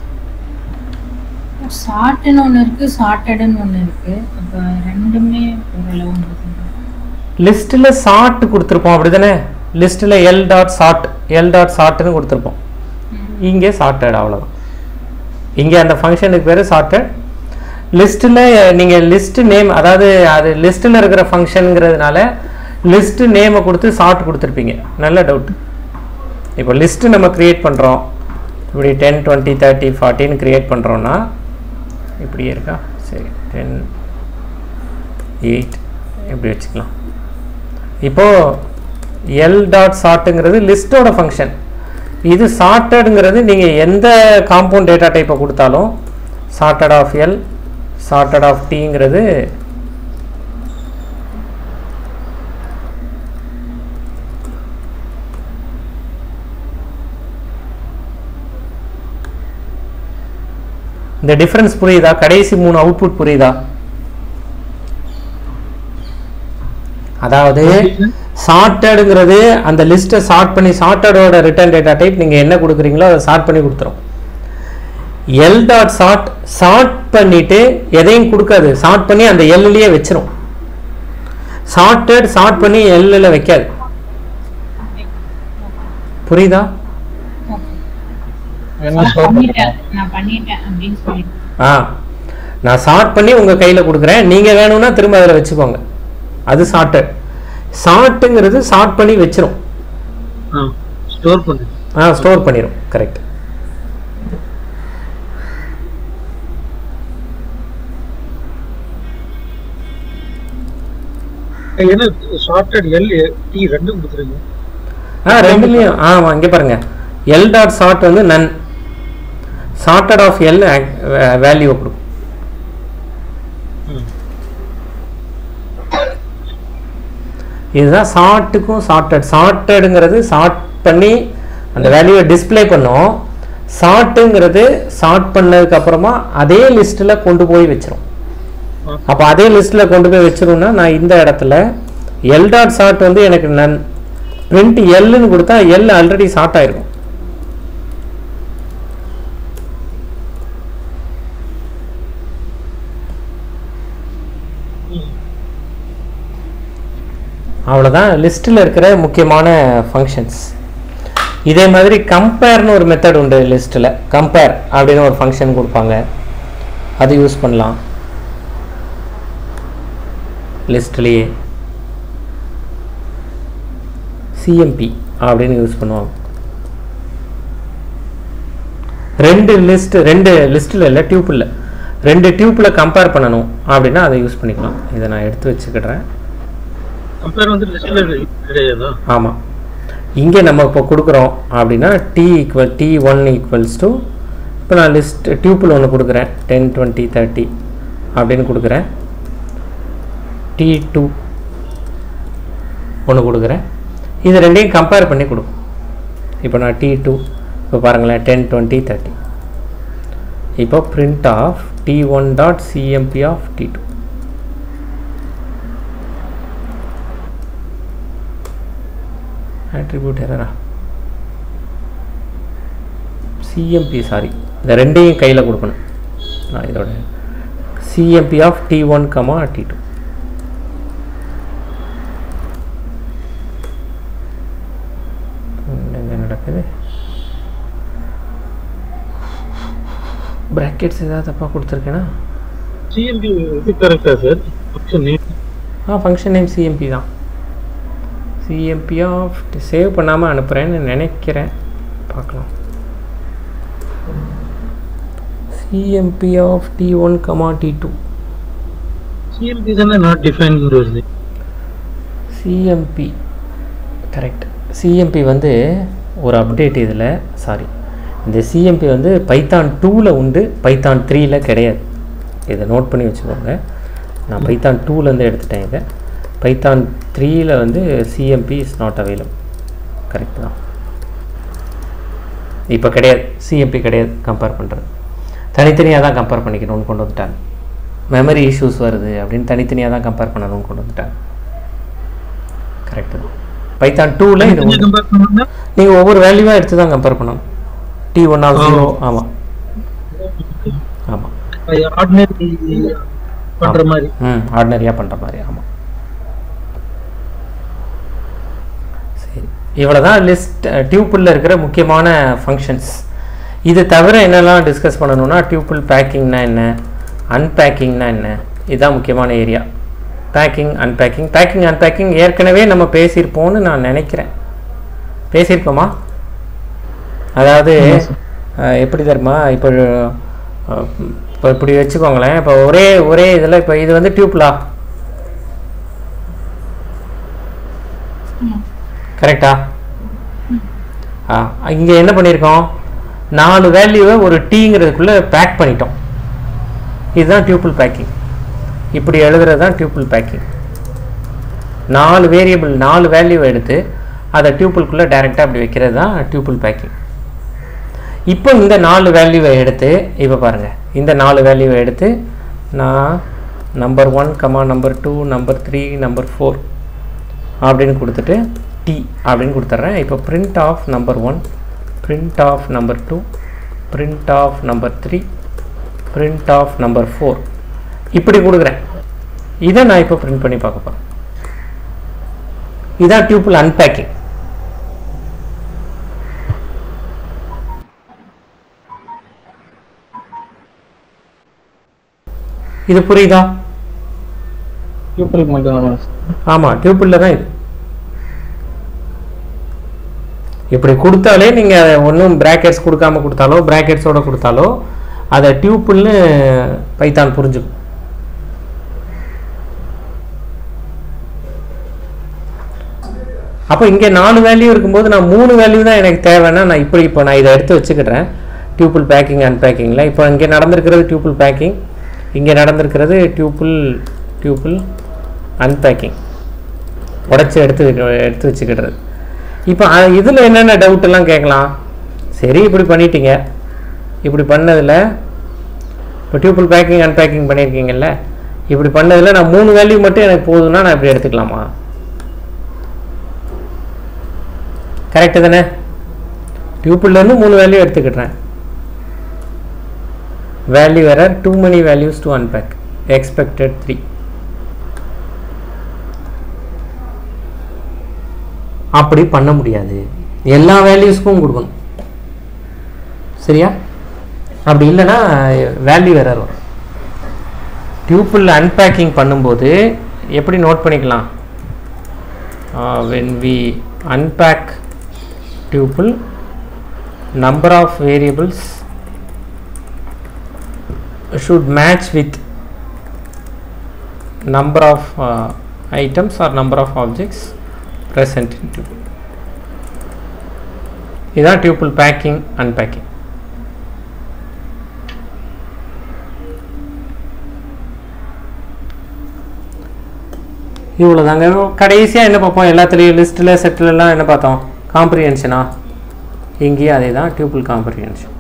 C: சார்ட்னு ஒண்ணு இருக்கு சார்ட்டட்னு ஒண்ணு இருக்கு அப்ப ரெண்டுமே ஓரளவு இருக்கு.
A: லிஸ்ட்டில் சார்ட் கொடுத்துருப்போம் அப்படிதானே லிஸ்ட்டில் l dot sort l dot சார்ட்னு கொடுத்துருப்போம் இங்கே சார்ட்டட் அவ்வளோதான் இங்கே அந்த ஃபங்க்ஷனுக்கு பேர் சார்ட்டட் லிஸ்ட்டில் நீங்கள் லிஸ்ட் நேம் அதாவது அது லிஸ்ட்டில் இருக்கிற ஃபங்க்ஷனுங்கிறதுனால லிஸ்ட் நேமை கொடுத்து சார்ட் கொடுத்துருப்பீங்க நல்ல டவுட் இப்போ லிஸ்ட்டு நம்ம க்ரியேட் பண்ணுறோம் இப்படி டென் டுவெண்ட்டி தேர்ட்டி ஃபார்ட்டின்னு க்ரியேட் பண்ணுறோன்னா இப்படியே இருக்கா சரி டென் எயிட் இப்படி வச்சுக்கலாம் இப்போது எல் டாட் சார்ட்டுங்கிறது லிஸ்ட்டோட ஃபங்க்ஷன் இது சார்ட்டடுங்கிறது நீங்கள் எந்த காம்பவுண்ட் டேட்டா டைப்பை கொடுத்தாலும் sorted of l sorted of டிங்கிறது இந்த டிஃபரன்ஸ் புரியுதா கடைசி மூணு அவுட்புட் புரியுதா அதாவது சார்ட்டடுங்கிறது அந்த லிஸ்ட்டை சார்ட் பண்ணி சார்ட்டடோட ரிட்டர்ன் டேட்டா டைப் நீங்கள் என்ன கொடுக்குறீங்களோ அதை சார்ட் பண்ணி கொடுத்துரும் எல் டாட் சார்ட் சார்ட் பண்ணிட்டு எதையும் கொடுக்காது சார்ட் பண்ணி அந்த எல்லையே வச்சிரும் சார்ட்டட் சார்ட் பண்ணி எல்லில் வைக்காது புரியுதா
B: என்ன
C: நான்
B: ஸ்டோர்
C: பண்ணிட்டேன் நான் பண்ணிட்டேன் அப்படின்னு சொல்லிட்டு
A: ஆ நான் சார்ட் பண்ணி உங்கள் கையில் கொடுக்குறேன் நீங்கள் வேணும்னா திரும்ப அதில் வச்சுக்கோங்க அது சார்ட்டட் சார்ட்டுங்கிறது சார்ட் பண்ணி வச்சிரும்
D: ஆ ஸ்டோர் பண்ணு
A: ஆ ஸ்டோர் பண்ணிடும் கரெக்ட்
D: ஏன்னா ஷார்ட்டட் எல் டி ரெண்டும் கொடுத்துருங்க
A: ஆ ரெண்டுலேயும் ஆமாம் இங்கே பாருங்க எல் டாட் சார்ட் வந்து நன் சார்ட்டட் ஆஃப் எல் வேல்யூவை கொடுக்கும்
D: ம்
A: இதுதான் சார்ட்டுக்கும் சார்ட்டட் சார்ட்டடுங்கிறது சார்ட் பண்ணி அந்த வேல்யூவை டிஸ்ப்ளே பண்ணும் சார்ட்டுங்கிறது சார்ட் பண்ணதுக்கு அப்புறமா அதே லிஸ்ட்டில் கொண்டு போய் வச்சிரும் அப்போ அதே லிஸ்ட்டில் கொண்டு போய் வச்சிரும்னா நான் இந்த இடத்துல எல் டாட் சார்ட் வந்து எனக்கு நன் பிரிண்ட் எல்லுன்னு கொடுத்தா எல் ஆல்ரெடி சார்ட் ஆயிருக்கும் அவ்வளோதான் லிஸ்ட்டில் இருக்கிற முக்கியமான ஃபங்க்ஷன்ஸ் இதே மாதிரி கம்பேர்னு ஒரு மெத்தட் உண்டு லிஸ்ட்டில் கம்பேர் அப்படின்னு ஒரு ஃபங்க்ஷன் கொடுப்பாங்க அது யூஸ் பண்ணலாம் லிஸ்ட்லேயே சிஎம்பி அப்படின்னு யூஸ் பண்ணுவாங்க ரெண்டு லிஸ்ட் ரெண்டு லிஸ்ட்டில் இல்லை டியூப்பில் ரெண்டு டியூப்பில் கம்பேர் பண்ணணும் அப்படின்னா அதை யூஸ் பண்ணிக்கலாம் இதை நான் எடுத்து வச்சுக்கிடுறேன்
D: கம்பேர் வந்து லிஸ்ட்ல கிடையாதா
A: ஆமாம் இங்கே நம்ம இப்போ கொடுக்குறோம் அப்படின்னா t equal t one equals to இப்போ நான் லிஸ்ட் டியூப்பில் ஒன்று கொடுக்குறேன் டென் டுவெண்ட்டி தேர்ட்டி அப்படின்னு கொடுக்குறேன் டி டூ ஒன்று கொடுக்குறேன் இது ரெண்டையும் கம்பேர் பண்ணி கொடுக்கும் இப்போ நான் டி டூ இப்போ பாருங்களேன் டென் டுவெண்ட்டி தேர்ட்டி இப்போ print of t one dot CMP of t two attribute error CMP sorry இந்த ரெண்டையும் கையில் கொடுக்கணும் நான் இதோட CMP of t one comma t two என்ன நடக்குது பிராக்கெட்ஸ் ஏதாவது தப்பாக கொடுத்துருக்கேனா
D: சிஎம்பி இது கரெக்டா சார் ஆப்ஷன் நேம்
A: ஆ ஃபங்க்ஷன் நேம் சிஎம்பி தான் சிஎம்பி ஆஃப் சேவ் பண்ணாமல் அனுப்புகிறேன்னு நினைக்கிறேன் பார்க்கலாம் CMP of t one comma t two
D: CMP தானே நாட் டிஃபைன் வருது
A: சிஎம்பி கரெக்ட் சிஎம்பி வந்து ஒரு அப்டேட் இதில் சாரி இந்த சிஎம்பி வந்து பைத்தான் டூவில் உண்டு பைத்தான் த்ரீயில் கிடையாது இதை நோட் பண்ணி வச்சுக்கோங்க நான் பைத்தான் டூலேருந்து எடுத்துட்டேன் இதை பைத்தான் த்ரீயில் வந்து CMP is not available correct தான் இப்போ கிடையாது சிஎம்பி கிடையாது கம்பேர் பண்ணுறது தனித்தனியாக தான் கம்பேர் பண்ணிக்கணும்னு கொண்டு வந்துட்டாங்க மெமரி இஷ்யூஸ் வருது அப்படின்னு தனித்தனியாக தான் கம்பேர் பண்ணணும்னு கொண்டு வந்துட்டாங்க கரெக்டு தான் பைத்தான் டூவில் இது உண்டு.
D: கம்பேர் பண்ணா
A: நீங்கள் ஒவ்வொரு வேல்யூவாக எடுத்து தான் கம்பேர் பண்ணணும் டி ஒன் ஆஃப் ஜீரோ ஆமாம் ஆமாம்
D: ஆர்டினரி பண்ற மாதிரி
A: ம் ஆர்டினரியாக பண்ணுற மாதிரி ஆமாம் சரி இவ்வளோ தான் லிஸ்ட் டியூப்பிளில் இருக்கிற முக்கியமான ஃபங்க்ஷன்ஸ் இது தவிர என்னெல்லாம் டிஸ்கஸ் பண்ணணும்னா டியூப்பிள் பேக்கிங்னா என்ன அன்பேக்கிங்னா என்ன இதுதான் முக்கியமான area packing unpacking packing unpacking ஏற்கனவே நம்ம பேசியிருப்போம்னு நான் நினைக்கிறேன் பேசியிருப்போமா அதாவது அஹ், எப்படி தெரியுமா இப்போ அஹ், இப்போ இப்படி வச்சுக்கோங்களேன் இப்போ ஒரே ஒரே இதில் இப்போ இது வந்து டியூப்லா கரெக்டா ஆ இங்கே என்ன பண்ணியிருக்கோம் நாலு வேல்யூவை ஒரு டீங்கிறதுக்குள்ளே பேக் பண்ணிட்டோம் இதுதான் டியூப்பிள் பேக்கிங் இப்படி எழுதுறது தான் டியூப்பிள் பேக்கிங் நாலு வேரியபிள் நாலு வேல்யூவை எடுத்து அதை டியூப்பிள்குள்ளே டைரெக்டாக அப்படி வைக்கிறது தான் டியூப்பிள் பேக்கிங் இப்போ இந்த நாலு வேல்யூவை எடுத்து இப்போ பாருங்கள் இந்த நாலு வேல்யூவை எடுத்து நான் number one comma number two number three number four அப்படின்னு கொடுத்துட்டு டி அப்படின்னு கொடுத்துட்றேன் இப்போ print of number one print of number two print of number three print of number four இப்படி கொடுக்குறேன் இதை நான் இப்போ print பண்ணி பார்க்க போகிறேன் இதான் டியூப்பிள் அன்பேக்கிங் இது புரியுதா
B: டியூப்பிளுக்கு மட்டும் தான்
A: ஆமாம் டியூப்பிளில் தான் இது இப்படி கொடுத்தாலே நீங்கள் ஒன்றும் பிராக்கெட்ஸ் கொடுக்காம கொடுத்தாலோ பிராக்கெட்ஸோட கொடுத்தாலோ அதை டியூப்பிள்னு பைத்தான் புரிஞ்சுக்கும் அப்போ இங்கே நாலு வேல்யூ இருக்கும்போது நான் மூணு வேல்யூ தான் எனக்கு தேவைன்னா நான் இப்படி இப்போ நான் இதை எடுத்து வச்சுக்கிடுறேன் டியூப்பிள் பேக்கிங் அன்பேக்கிங்கில் இப்போ இங்கே நடந்திருக்கிறது டியூப்பிள் பேக்கிங் இங்கே நடந்திருக்கிறது டியூப்பிள் டியூப்பிள் அன்பேக்கிங் உடச்சி எடுத்து வைக்க- எடுத்து வச்சுக்கிடுறது இப்போ இதில் என்னென்ன டவுட் எல்லாம் கேட்கலாம் சரி இப்படி பண்ணிட்டீங்க இப்படி பண்ணதில் இப்போ டியூப்பிள் பேக்கிங் அன்பேக்கிங் பண்ணியிருக்கீங்கல்ல இப்படி பண்ணதில் நான் மூணு வேல்யூ மட்டும் எனக்கு போதும்னா நான் இப்படி எடுத்துக்கலாமா கரெக்டு தானே டியூப்பிள்லேருந்து மூணு வேல்யூ எடுத்துக்கிடுறேன் value error too many values to unpack expected three அப்படி பண்ண முடியாது எல்லா வேல்யூஸ்க்கும் கொடுக்கணும் சரியா அப்படி இல்லைன்னா வேல்யூ எரர் வரும் டியூப்பிள் அன்பேக்கிங் பண்ணும்போது எப்படி நோட் பண்ணிக்கலாம் when we unpack tuple number of variables should match with number of uh, items or number of objects present in tuple இதான் tuple packing unpacking இவ்வளோ தாங்க கடைசியாக என்ன பார்ப்போம் எல்லாத்துலேயும் லிஸ்ட்டில் செட்டிலெலாம் என்ன பார்த்தோம் காம்ப்ரிஹென்ஷனா இங்கேயும் அதே தான் டியூபிள் காம்ப்ரிஹென்ஷன்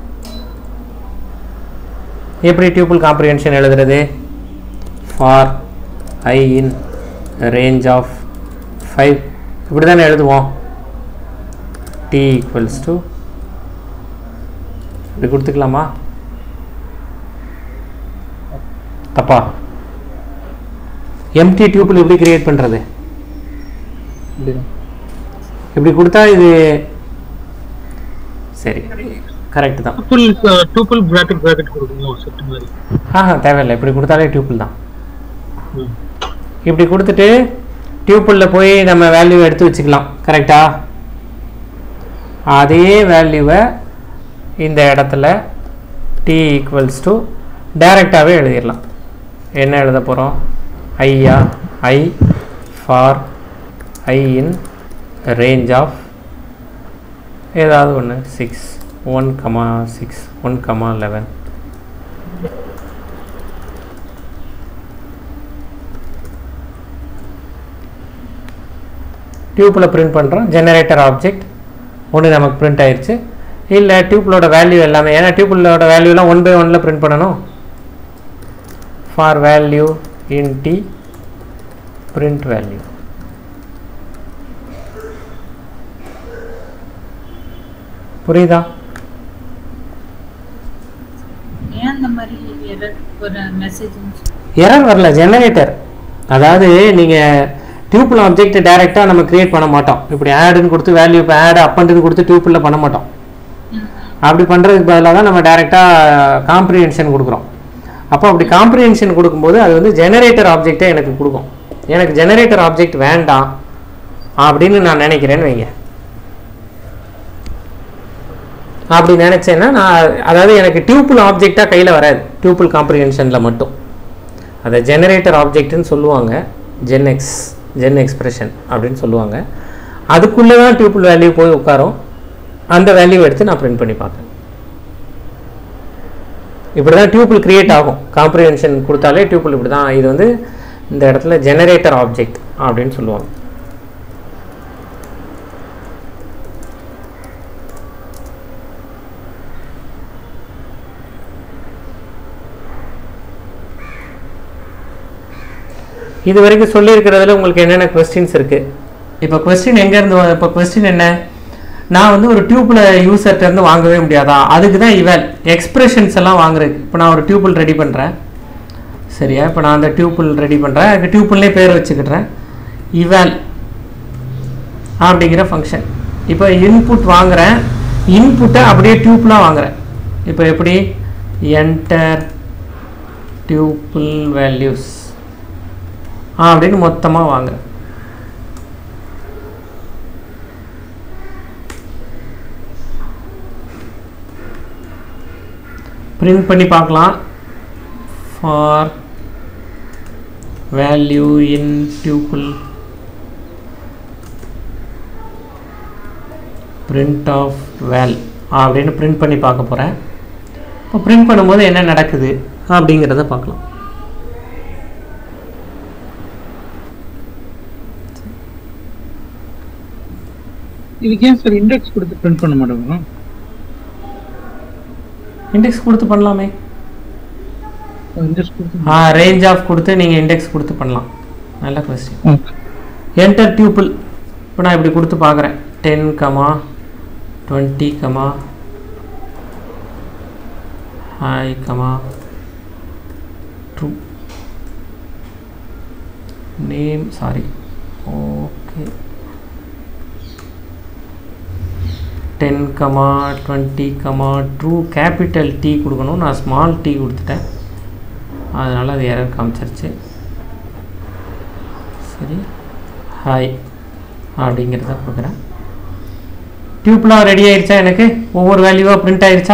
A: எப்படி டியூபிள் காம்ப்ரிஹென்ஷன் எழுதுறது for I in range of five இப்படி தானே எழுதுவோம் டி ஈக்குவல்ஸ் டு இப்படி கொடுத்துக்கலாமா தப்பா எம்டி டியூபிள் எப்படி கிரியேட் பண்ணுறது
B: இப்படிதான்
A: இப்படி கொடுத்தா இது சரி கரெக்ட் தான்
D: டூப்பிள் டூப்பிள் பிராக்கெட் பிராக்கெட் கொடுக்கணும் செட் மாதிரி
A: ஆஹா தேவையில்லை இப்படி கொடுத்தாலே டியூப்பிள் தான்
D: ம்.
A: இப்படி கொடுத்துட்டு டியூப்பிளில் போய் நம்ம வேல்யூ எடுத்து வச்சுக்கலாம் கரெக்டா அதே வேல்யூவை இந்த இடத்துல டி ஈக்குவல்ஸ் டு டைரெக்டாகவே எழுதிடலாம் என்ன எழுத போகிறோம் ஐயா I for I in range of ஏதாவது ஒன்று six one comma six one comma eleven டியூப்பில் பிரிண்ட் பண்ணுறோம் ஜெனரேட்டர் ஆப்ஜெக்ட் ஒன்று நமக்கு பிரிண்ட் ஆயிடுச்சு இல்லை டியூப்பிளோட வேல்யூ எல்லாமே ஏன்னா டியூப்பிளோட வேல்யூலாம் ஒன் பை ஒனில் பிரிண்ட் பண்ணணும் for value in t print value புரியுதா
C: ஏன் அந்த மாதிரி error ஒரு மெசேஜ்
A: எரர் வரல ஜெனரேட்டர் அதாவது நீங்கள் டியூப்பிள் ஆப்ஜெக்ட் டைரெக்டாக நம்ம கிரியேட் பண்ண மாட்டோம் இப்படி ஆடுன்னு கொடுத்து வேல்யூ இப்போ ஆட் அப்பன்ட்டு கொடுத்து டியூப்பிளில் பண்ண மாட்டோம் அப்படி பண்ணுறதுக்கு பதிலாக தான் நம்ம டைரெக்டாக காம்ப்ரிஹென்ஷன் கொடுக்குறோம் அப்போ அப்படி காம்ப்ரிஹென்ஷன் கொடுக்கும்போது அது வந்து ஜெனரேட்டர் ஆப்ஜெக்டை எனக்கு கொடுக்கும் எனக்கு ஜெனரேட்டர் ஆப்ஜெக்ட் வேண்டாம் அப்படின்னு நான் நினைக்கிறேன்னு வைங்க அப்படி நினச்சேன்னா நான் அதாவது எனக்கு டியூப்பிள் ஆப்ஜெக்டாக கையில் வராது டியூப்பிள் காம்ப்ரிஹென்ஷனில் மட்டும் அதை ஜெனரேட்டர் ஆப்ஜெக்ட்னு சொல்லுவாங்க ஜென்எக்ஸ் ஜென் எக்ஸ்பிரஷன் அப்படின்னு சொல்லுவாங்க அதுக்குள்ளே தான் டியூப்பிள் வேல்யூ போய் உட்காரும் அந்த வேல்யூ எடுத்து நான் பிரிண்ட் பண்ணி பார்க்குறேன் இப்படி தான் டியூப்பிள் கிரியேட் ஆகும் காம்ப்ரிஹென்ஷன் கொடுத்தாலே டியூப்பிள் இப்படி தான் இது வந்து இந்த இடத்துல ஜெனரேட்டர் ஆப்ஜெக்ட் அப்படின்னு சொல்லுவாங்க இது வரைக்கும் சொல்லியிருக்கிறதுல உங்களுக்கு என்னென்ன கொஸ்டின்ஸ் இருக்குது இப்போ கொஸ்டின் எங்கேருந்து இப்போ கொஸ்டின் என்ன நான் வந்து ஒரு டியூப்பில் யூசர்கிட்டருந்து வாங்கவே முடியாதா அதுக்கு தான் இவன் எக்ஸ்பிரஷன்ஸ் எல்லாம் வாங்குறதுக்கு இப்போ நான் ஒரு டியூப்பிள் ரெடி பண்ணுறேன் சரியா இப்போ நான் அந்த டியூப்பிள் ரெடி பண்ணுறேன் அதுக்கு டியூப்பிள்லே பேர் வச்சுக்கிட்டுறேன் இவன் அப்படிங்கிற ஃபங்க்ஷன் இப்போ இன்புட் வாங்குறேன் இன்புட்டை அப்படியே டியூப்லாம் வாங்குறேன் இப்போ எப்படி என்டர் டியூப்பிள் வேல்யூஸ் அப்படின்னு மொத்தமாக வாங்குறேன் பிரிண்ட் பண்ணி பார்க்கலாம் for value in tuple print of val அப்படின்னு பிரிண்ட் பண்ணி பார்க்க போகிறேன் இப்போ பிரிண்ட் பண்ணும்போது என்ன நடக்குது அப்படிங்கிறத பார்க்கலாம்
D: இதுக்கு ஏன் சார் இண்டெக்ஸ் கொடுத்து பிரிண்ட் பண்ண மாட்டோம்
A: இண்டெக்ஸ் கொடுத்து பண்ணலாமே
D: இண்டெக்ஸ் கொடுத்து
A: ஆ ரேஞ்ச் ஆஃப் கொடுத்து நீங்கள் இண்டெக்ஸ் கொடுத்து பண்ணலாம் நல்ல கொஸ்டின்
D: ஓகே
A: என்டர் டியூபிள் இப்போ நான் இப்படி கொடுத்து பார்க்குறேன் ten comma twenty comma hi comma two name sorry okay ten comma twenty comma true capital t கொடுக்கணும் நான் ஸ்மால் டி கொடுத்துட்டேன் அதனால் அது எரர் காமிச்சிருச்சு சரி ஹாய் அப்படிங்கிறத கொடுக்குறேன் டியூப்லாம் ரெடி ஆயிருச்சா எனக்கு ஒவ்வொரு வேல்யூவாக பிரிண்ட் ஆயிருச்சா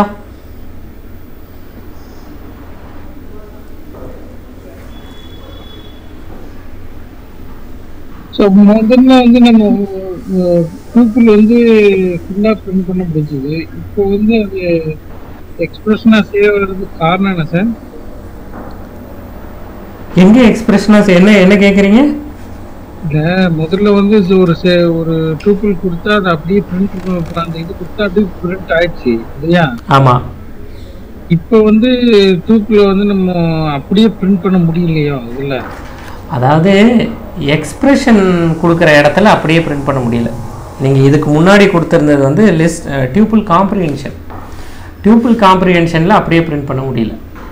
D: ஸோ முதல்ல வந்து நம்ம கூகுள் வந்து ஃபுல்லாக பிரிண்ட் பண்ண முடிஞ்சது இப்போ வந்து அது எக்ஸ்பிரஷனாக சேவ் ஆகிறதுக்கு காரணம் என்ன சார்
A: எங்கே எக்ஸ்பிரஷனாக என்ன என்ன கேட்குறீங்க
D: இல்லை முதல்ல வந்து இது ஒரு சே ஒரு டூப்பிள் கொடுத்தா அது அப்படியே பிரிண்ட் அந்த இது கொடுத்தா அப்படியே பிரிண்ட் ஆயிடுச்சு இல்லையா
A: ஆமாம்
D: இப்போ வந்து டூப்பில் வந்து நம்ம அப்படியே பிரிண்ட் பண்ண முடியலையோ அதில்
A: அதாவது எக்ஸ்பிரஷன் கொடுக்குற இடத்துல அப்படியே பிரிண்ட் பண்ண முடியல நீங்கள் இதுக்கு முன்னாடி கொடுத்துருந்தது வந்து லிஸ்ட் டியூபிள் காம்ப்ரிஹென்ஷன் டியூபிள் காம்ப்ரிஹென்ஷனில் அப்படியே பிரிண்ட் பண்ண முடியல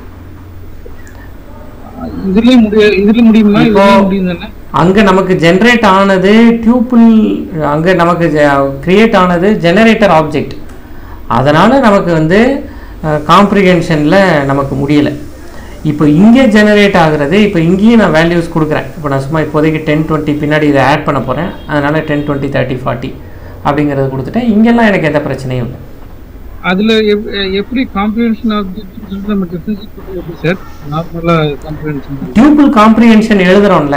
D: இதுலயும் முடிய இதுல முடியுமா
A: இப்போ-
D: இதுலயும் முடியும் தானே
A: அங்கே நமக்கு ஜென்ரேட் ஆனது டியூபிள் அங்கே நமக்கு கிரியேட் ஆனது ஜெனரேட்டர் ஆப்ஜெக்ட் அதனால் நமக்கு வந்து காம்ப்ரிஹென்ஷனில் நமக்கு முடியலை இப்போ இங்கே ஜெனரேட் ஆகுறது இப்போ இங்கேயும் நான் வேல்யூஸ் கொடுக்குறேன் இப்போ நான் சும்மா இப்போதைக்கு டென் டுவெண்ட்டி பின்னாடி இதை ஆட் பண்ண போகிறேன் அதனால் டென் டுவெண்ட்டி தேர்ட்டி ஃபார்ட்டி அப்படிங்கிறது கொடுத்துட்டேன் இங்கெல்லாம் எனக்கு எந்த பிரச்சனையும் இல்லை
D: அதுல எப்- எப்படி காம்ப்ரிஹென்ஷன் ஆப்ஜெக்ட் நம்ம டிஃபரன்ஸ் எப்படி சார் நார்மலா காம்ப்ரிஹென்ஷன்
A: டியூபிள் காம்ப்ரிஹென்ஷன் எழுதுறோம்ல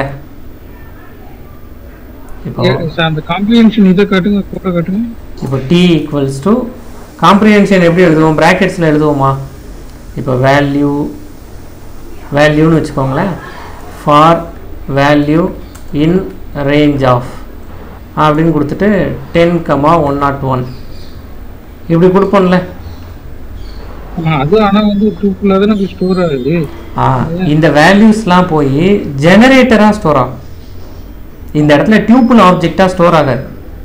A: இப்போ
D: அந்த காம்ப்ரிஹென்ஷன் இதை காட்டுங்க போட்டோ காட்டுங்க
A: இப்போ டி ஈக்குவல்ஸ் டு காம்ப்ரிஹென்ஷன் எப்படி எழுதுவோம் ப்ராக்கெட்ஸில் எழுதுவோமா இப்போ வேல்யூ வேல்யூன்னு வச்சுக்கோங்களேன் for value in range of அப்படின்னு கொடுத்துட்டு ten comma one nought one இப்படி கொடுப்போம்ல
D: ஆமா, அது ஆனா வந்து டூக்குள்ள தான் நமக்கு ஸ்டோர் ஆகுது
A: ஆ இந்த வேல்யூஸ்லாம் போய் ஜெனரேட்டராக ஸ்டோர் ஆகும் இந்த இடத்துல டியூபிள் ஆப்ஜெக்டாக ஸ்டோர் ஆகாது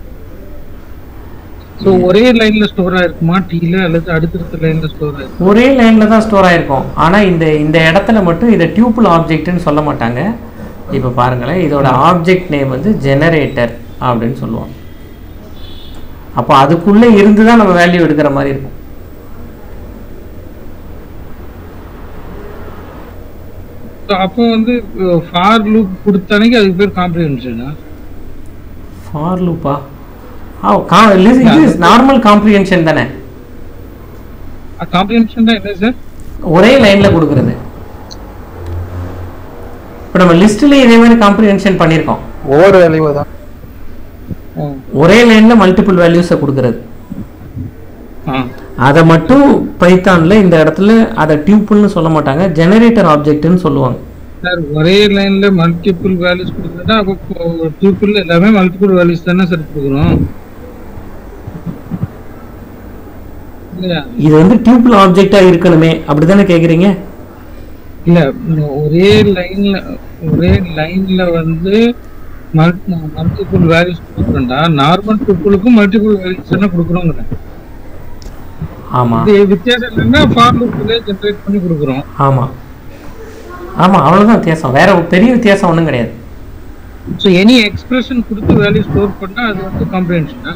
D: ஸோ ஒரே லைன்ல ஸ்டோர் ஆயிருக்குமா டீல அல்லது அடுத்தடுத்த லைன்ல ஸ்டோர் ஆயிருக்கு
A: ஒரே லைனில் தான் ஸ்டோர் ஆயிருக்கும் ஆனால் இந்த இந்த இடத்துல மட்டும் இதை டியூபிள் ஆப்ஜெக்ட்னு சொல்ல மாட்டாங்க இப்போ பாருங்களேன் இதோட ஆப்ஜெக்ட் நேம் வந்து ஜெனரேட்டர் அப்படின்னு சொல்லுவோம் அப்போ அதுக்குள்ளே இருந்து தான் நம்ம வேல்யூ எடுக்கிற மாதிரி இருக்கும்
D: So, அப்போ வந்து ஃபார் லூப் கொடுத்தானே அதுக்கு பேர் காம்ப்ரிஹென்ஷனா
A: ஃபார் லூப்பா ஆ கா நார்மல் காம்ப்ரிஹென்ஷன் தானே
D: காம்ப்ரிஹென்ஷன் தான் என்ன சார்
A: ஒரே லைனில் கொடுக்குறது இப்போ நம்ம லிஸ்ட்லேயே இதே மாதிரி காம்ப்ரிஹென்ஷன் பண்ணியிருக்கோம்
B: ஒவ்வொரு வேல்யூவை தான்
A: ஒரே லைனில் மல்டிபிள் வேல்யூஸை கொடுக்குறது
D: ஆ
A: அதை மட்டும் பைத்தானில் இந்த இடத்துல அதை டியூப்புல்னு சொல்ல மாட்டாங்க ஜெனரேட்டர் ஆப்ஜெக்ட்னு சொல்லுவாங்க
D: சார் ஒரே லைன்ல மல்டிபிள் வேல்யூஸ் கொடுக்குறதா அப்போ டூப்பிள் எல்லாமே மல்டிபிள் வேல்யூஸ் தானே சார் கொடுக்குறோம் இல்லையா
A: இது வந்து டியூப்புல் ஆப்ஜெக்டாக இருக்கணுமே அப்படி தானே கேட்குறீங்க
D: இல்ல இன்னும் ஒரே லைன்ல ஒரே லைன்ல வந்து மல்டிபிள் வேல்யூஸ் கொடுக்குறோம்டா நார்மல் டூப்பிளுக்கும் மல்டிபிள் வேல்யூஸ் தானே கொடுக்குறோங்கிறேன்
A: ஆமாம்
D: இது வித்தியாசம் என்னன்னா ஃபார் லூப்ல ஜென்ரேட் பண்ணி கொடுக்குறோம்
A: ஆமாம் ஆமாம் அவ்வளோதான் வித்தியாசம் வேற ஒரு பெரிய வித்தியாசம் ஒன்றும் கிடையாது
D: ஸோ எனி எக்ஸ்பிரஷன் கொடுத்து வேல்யூ ஸ்டோர் பண்ணா அது வந்து காம்ப்ரிஹென்ஷனா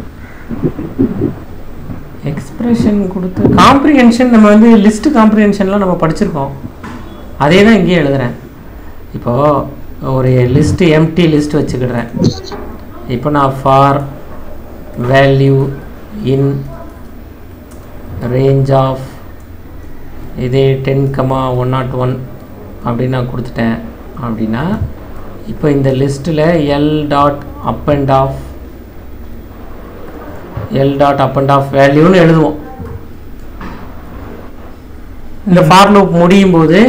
A: எக்ஸ்பிரஷன் கொடுத்து காம்ப்ரிஹென்ஷன் நம்ம வந்து லிஸ்ட் காம்ப்ரிஹென்ஷன்லாம் நம்ம படிச்சிருக்கோம் அதே தான் இங்கேயும் எழுதுறேன் இப்போது ஒரு லிஸ்ட் எம்டி லிஸ்ட் வச்சுக்கிடுறேன் இப்போ நான் for value in range of இதே ten comma one nought one அப்படின்னு நான் கொடுத்துட்டேன் அப்படின்னா இப்போ இந்த லிஸ்ட்டில் l dot append of l dot append of வேல்யூன்னு எழுதுவோம் இந்த ஃபார் லூப் முடியும் போது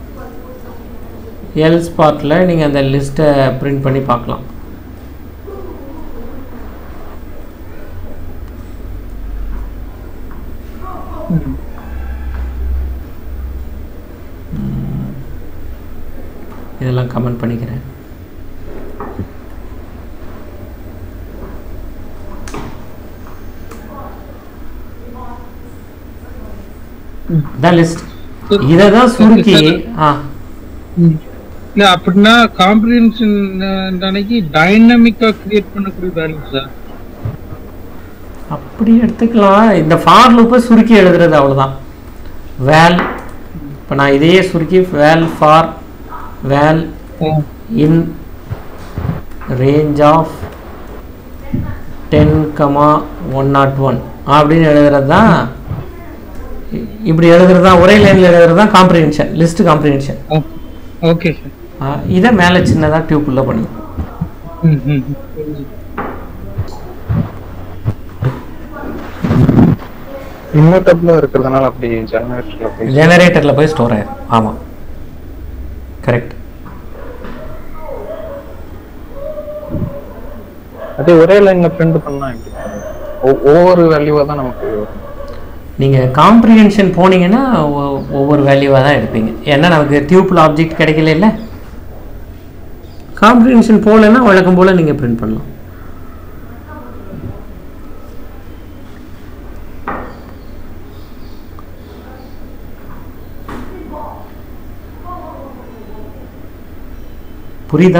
A: எல் ஸ்பாட்டில் நீங்கள் அந்த லிஸ்ட்டை பிரிண்ட் பண்ணி பார்க்கலாம் ம். இதெல்லாம் கமெண்ட் பண்ணிக்கிறேன் இதான் லிஸ்ட் இதை தான் சுருக்கி ஆ
D: இல்ல அப்படின்னா காம்ப்ரிஹென்ஷன் அன்னைக்கு டைனமிக்கா கிரியேட் பண்ணக்கூடிய வேல்யூ சார்
A: அப்படி எடுத்துக்கலாம் இந்த ஃபார் லூப்பை சுருக்கி எழுதுறது அவ்வளவுதான் வேல் இப்போ நான் இதையே சுருக்கி val for val in range of ten comma one nought one அப்படின்னு எழுதுறது தான் இ- இப்படி எழுதுறது தான் ஒரே லைனில் எழுதுறது தான் comprehension list comprehension
D: okay sir
A: இதை மேலே சின்னதாக டியூப்புள்ள பண்ணி
D: ம் ம் புரியுது.
B: இன்வெர்டபிளா இருக்கிறதுனால அப்படி ஜெனரேட்டர்ல போய்
A: ஜெனரேட்டரில் போய் ஸ்டோர் ஆயிடும் ஆமாம் கரெக்ட்
B: அதே ஒரே லைன்ல பிரிண்ட் பண்ணா எப்படி ஒ- ஒவ்வொரு வேல்யூவா தான் நமக்கு வரும்.
A: நீங்கள் காம்ப்ரிஹென்ஷன் போனீங்கன்னா ஒ- ஒவ்வொரு வேல்யூவாக தான் எடுப்பீங்க ஏன்னா நமக்கு டியூப்பில் ஆப்ஜெக்ட் கிடைக்கல இல்லை காம்ப்ரிஹென்ஷன் போகலைன்னா வழக்கம் போல் நீங்கள் பிரிண்ட் பண்ணலாம் புரியுதா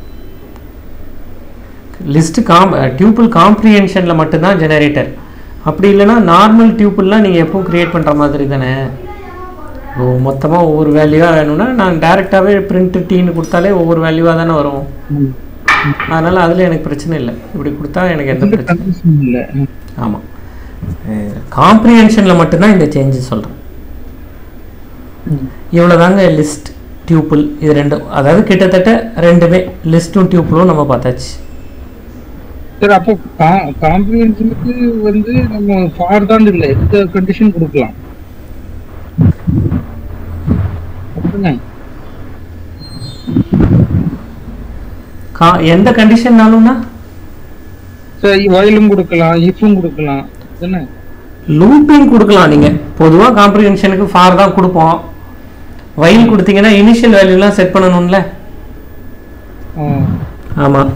A: லிஸ்ட் காம் டியூப்பிள் காம்ப்ரிஹென்ஷனில் மட்டும்தான் ஜெனரேட்டர் அப்படி இல்லைன்னா நார்மல் டியூப்பிள்லாம் நீங்கள் எப்பவும் க்ரியேட் பண்ணுற மாதிரி தானே ஓ மொத்தமாக ஒவ்வொரு வேல்யூவாக வேணும்னா நான் டேரெக்டாகவே பிரிண்ட் டீன்னு கொடுத்தாலே ஒவ்வொரு வேல்யூவாக தானே வரும்
D: ம்.
A: அதனால் அதில் எனக்கு பிரச்சனை இல்லை இப்படி கொடுத்தா எனக்கு எந்த
D: இந்த
A: பிரச்சனை
D: confusion இல்ல ம்.
A: ஆமாம் காம்ப்ரிஹென்ஷனில் மட்டும்தான் இந்த சேஞ்சஸ் சொல்கிறேன்
D: ம்.
A: இவ்வளோதாங்க லிஸ்ட் டியூப்பிள் இது ரெண்டும் அதாவது கிட்டத்தட்ட ரெண்டுமே லிஸ்ட்டும் டியூப்பிளும் நம்ம பார்த்தாச்சு
D: சரி அப்போ காம்ப்ரிஹென்ஷனுக்கு வந்து நம்ம ஃபார் தான் இல்லை எந்த கண்டிஷன் கொடுக்கலாம் அப்படிதானே?
A: கா எந்த கண்டிஷன்னாலும்னா
D: சரி வயலும் கொடுக்கலாம் இஃபும் கொடுக்கலாம் தானே
A: லூப்பிங் கொடுக்கலாம் நீங்கள் பொதுவாக காம்ப்ரிஹென்ஷனுக்கு ஃபார் தான் கொடுப்போம் வயல் கொடுத்தீங்கன்னா இனிஷியல் வேல்யூலாம் செட் பண்ணணும்ல ஆமாம்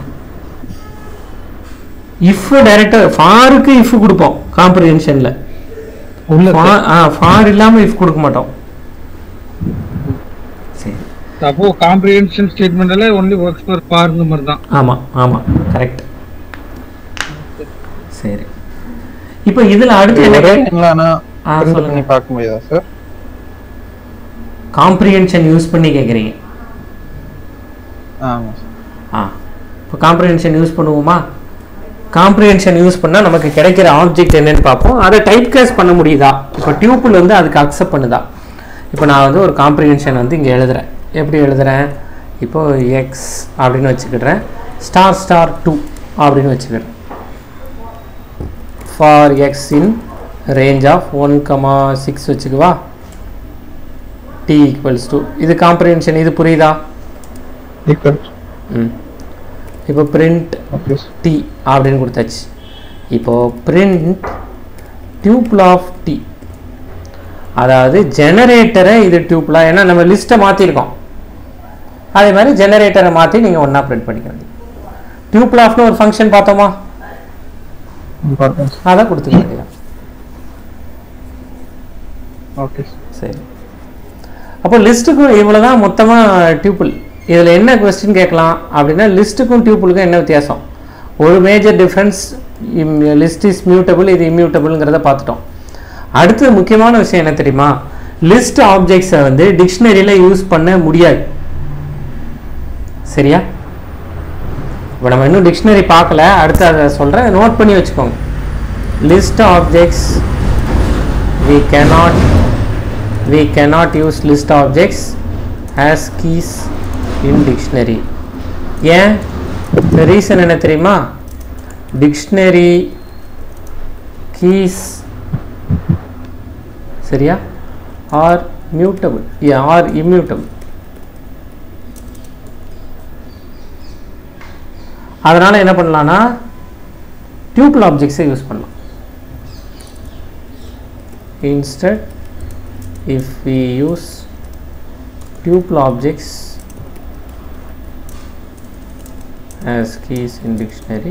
A: இஃப் டைரக்டாக ஃபாருக்கு இஃப் கொடுப்போம் காம்ப்ரிஹென்ஷனில்
D: உள்ள
A: ஆ ஃபார் இல்லாமல் இஃப் கொடுக்க மாட்டோம் சரி
D: அப்போ காம்ப்ரிஹென்ஷன் ஸ்டேட்மெண்ட்ல ஒன்லி ஒர்க்ஸ் ஃபார் ஃபார்ங்க மாதிரி தான்
A: ஆமாம் ஆமாம் கரெக்ட் சரி இப்போ இதில் அடுத்து
B: ஒரே
A: என்ன
B: லைன்ல ஆனா
A: ஆ,
B: print
A: சொல்லுங்க.
B: பண்ணி பார்க்க முடியாதா சார்
A: காம்ப்ரிஹென்ஷன் யூஸ் பண்ணி கேட்குறீங்க
B: ஆமா சார்
A: ஆ இப்போ காம்ப்ரிஹென்ஷன் யூஸ் பண்ணுவோமா காம்ப்ரிஹென்ஷன் யூஸ் பண்ணால் நமக்கு கிடைக்கிற ஆப்ஜெக்ட் என்னன்னு பார்ப்போம் அதை டைப் கேஸ் பண்ண முடியுதா இப்போ டியூப்பிள் வந்து அதுக்கு அக்செப்ட் பண்ணுதா இப்போ நான் வந்து ஒரு காம்ப்ரிஹென்ஷன் வந்து இங்கே எழுதுறேன் எப்படி எழுதுறேன் இப்போ எக்ஸ் அப்படின்னு வச்சுக்கிடுறேன் ஸ்டார் ஸ்டார் டூ அப்படின்னு வச்சுக்கிறேன் for x in range of one comma six வச்சுக்குவா டி ஈக்குவல்ஸ் டூ இது காம்ப்ரிஹென்ஷன் இது புரியுதா
B: ஈக்குவல்
A: ம் இப்போ பிரிண்ட்
B: ஓகே
A: டி அப்படின்னு கொடுத்தாச்சு இப்போ பிரிண்ட் டியூப்ல ஆஃப் டி அதாவது ஜெனரேட்டரை இது டியூப்ல ஏன்னா நம்ம லிஸ்ட்டை மாற்றிருக்கோம் அதே மாதிரி ஜெனரேட்டரை மாற்றி நீங்கள் ஒன்றா பிரிண்ட் பண்ணிக்க வேண்டியது டியூப்ல ஆஃப்னு ஒரு ஃபங்க்ஷன் பார்த்தோமா
B: பார்த்தேன் சார்
A: அதை கொடுத்துக்க வேண்டியதான்
B: ஓகே சார்
A: சரி அப்போ லிஸ்ட்டுக்கும் இவ்வளோ தான் மொத்தமாக டியூப்பிள் இதில் என்ன கொஸ்டின் கேட்கலாம் அப்படின்னா லிஸ்ட்டுக்கும் டியூப்புளுக்கும் என்ன வித்தியாசம் ஒரு major difference list is mutable இது இம்மியூட்டபிள்ங்கிறத பார்த்துட்டோம் அடுத்து முக்கியமான விஷயம் என்ன தெரியுமா லிஸ்ட் ஆப்ஜெக்ட்ஸை வந்து டிக்ஷனரியில் யூஸ் பண்ண முடியாது சரியா இப்போ நம்ம இன்னும் டிக்ஷனரி பார்க்கல அடுத்து அதை சொல்கிறேன் நோட் பண்ணி வச்சுக்கோங்க list objects we cannot we cannot use list objects as keys in dictionary ஏன் ரீசன் என்ன தெரியுமா டிக்ஷனரி கீஸ் சரியா ஆர் மியூட்டபிள் ஆர் இம்யூட்டபிள் அதனால என்ன பண்ணலாம்னா டியூப்பிள் ஆப்ஜெக்ட்ஸை யூஸ் பண்ணலாம் instead if we use tuple objects as keys in dictionary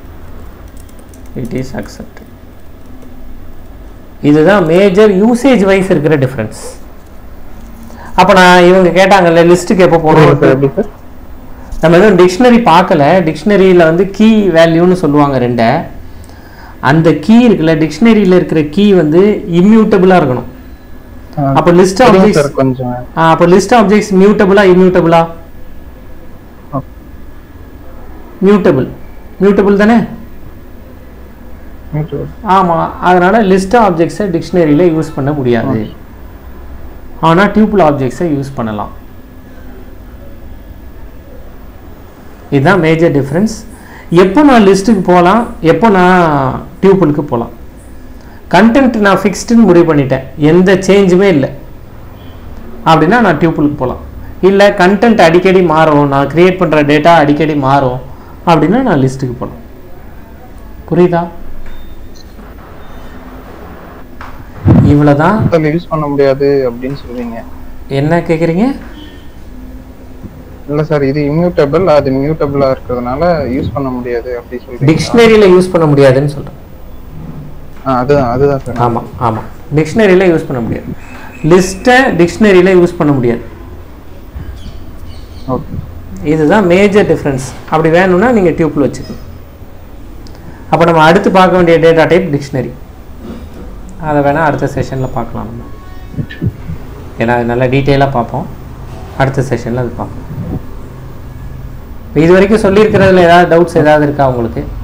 A: it is accepted இதுதான் மேஜர் யூசேஜ் வைஸ் இருக்கிற டிஃப்ரென்ஸ் அப்போ நான் இவங்க கேட்டாங்கல்ல லிஸ்ட்டுக்கு எப்போ
B: புரியுது சார்
A: போகணும்
B: எப்படி சார்
A: நம்ம எதுவும் டிக்ஷனரி பார்க்கல டிக்ஷனரியில் வந்து கீ வேல்யூன்னு சொல்லுவாங்க ரெண்டை அந்த கீ இருக்குல்ல டிக்ஷனரியில் இருக்கிற கீ வந்து இம்யூட்டபிளாக இருக்கணும் அப்போ லிஸ்ட்
B: சார்
A: ஆப்ஜெக்ட்ஸ்
B: கொஞ்சம்
A: அப்போ லிஸ்ட் ஆப்ஜெக்ட்ஸ் மியூட்டபிளா இம்யூட்டபிளா மியூட்டபிள் மியூட்டபிள் தானே
B: mute.
A: ஆமாம் அதனால லிஸ்ட் ஆப்ஜெக்ட்ஸை டிக்ஷனரியில் யூஸ் பண்ண முடியாது ஆனால் டியூபிள் ஆப்ஜெக்ட்ஸை யூஸ் பண்ணலாம் இதுதான் மேஜர் டிஃப்ரென்ஸ் எப்போ நான் லிஸ்ட்டுக்கு போகலாம் எப்போ நான் டியூபிளுக்கு போகலாம் கண்டென்ட் நான் ஃபிக்ஸ்டுன்னு முடிவு பண்ணிட்டேன் எந்த சேஞ்சுமே இல்லை அப்படின்னா நான் டியூபிளுக்கு போகலாம் இல்லை கண்டென்ட் அடிக்கடி மாறும் நான் கிரியேட் பண்ணுற டேட்டா அடிக்கடி மாறும் அப்படின்னா நான் லிஸ்ட்டுக்கு போகலாம் புரியுதா இவ்வளோதான்
B: அதில் யூஸ் பண்ண முடியாது அப்படின்னு சொல்றீங்க
A: என்ன கேட்குறீங்க
B: இல்ல சார் இது இம்யூட்டபிள் அது மியூட்டபிளா இருக்கிறதுனால யூஸ் பண்ண முடியாது அப்படி சொல்றீங்க
A: டிக்ஷனரியில் யூஸ் பண்ண முடியாதுன்னு சொல்கிறேன்
B: அதுதான் அதுதான் சார்
A: ஆமாம் ஆமாம் டிக்ஷனரியில் யூஸ் பண்ண முடியாது லிஸ்ட்டை டிக்ஷனரியில் யூஸ் பண்ண முடியாது
B: ஓகே
A: இதுதான் மேஜர் டிஃப்ரென்ஸ் அப்படி வேணும்னா நீங்கள் டியூப்பில் வச்சுக்கணும் அப்போ நம்ம அடுத்து பார்க்க வேண்டிய டேட்டா டைப் டிக்ஷனரி அதை வேணால் அடுத்த செஷனில் பார்க்கலாம் நம்ம ஏன்னா அது நல்லா டீட்டெயிலாக பார்ப்போம் அடுத்த செஷனில் அது பார்ப்போம் இப்போ இது வரைக்கும் சொல்லியிருக்கிறதுல ஏதாவது டவுட்ஸ் ஏதாவது இருக்கா உங்களுக்கு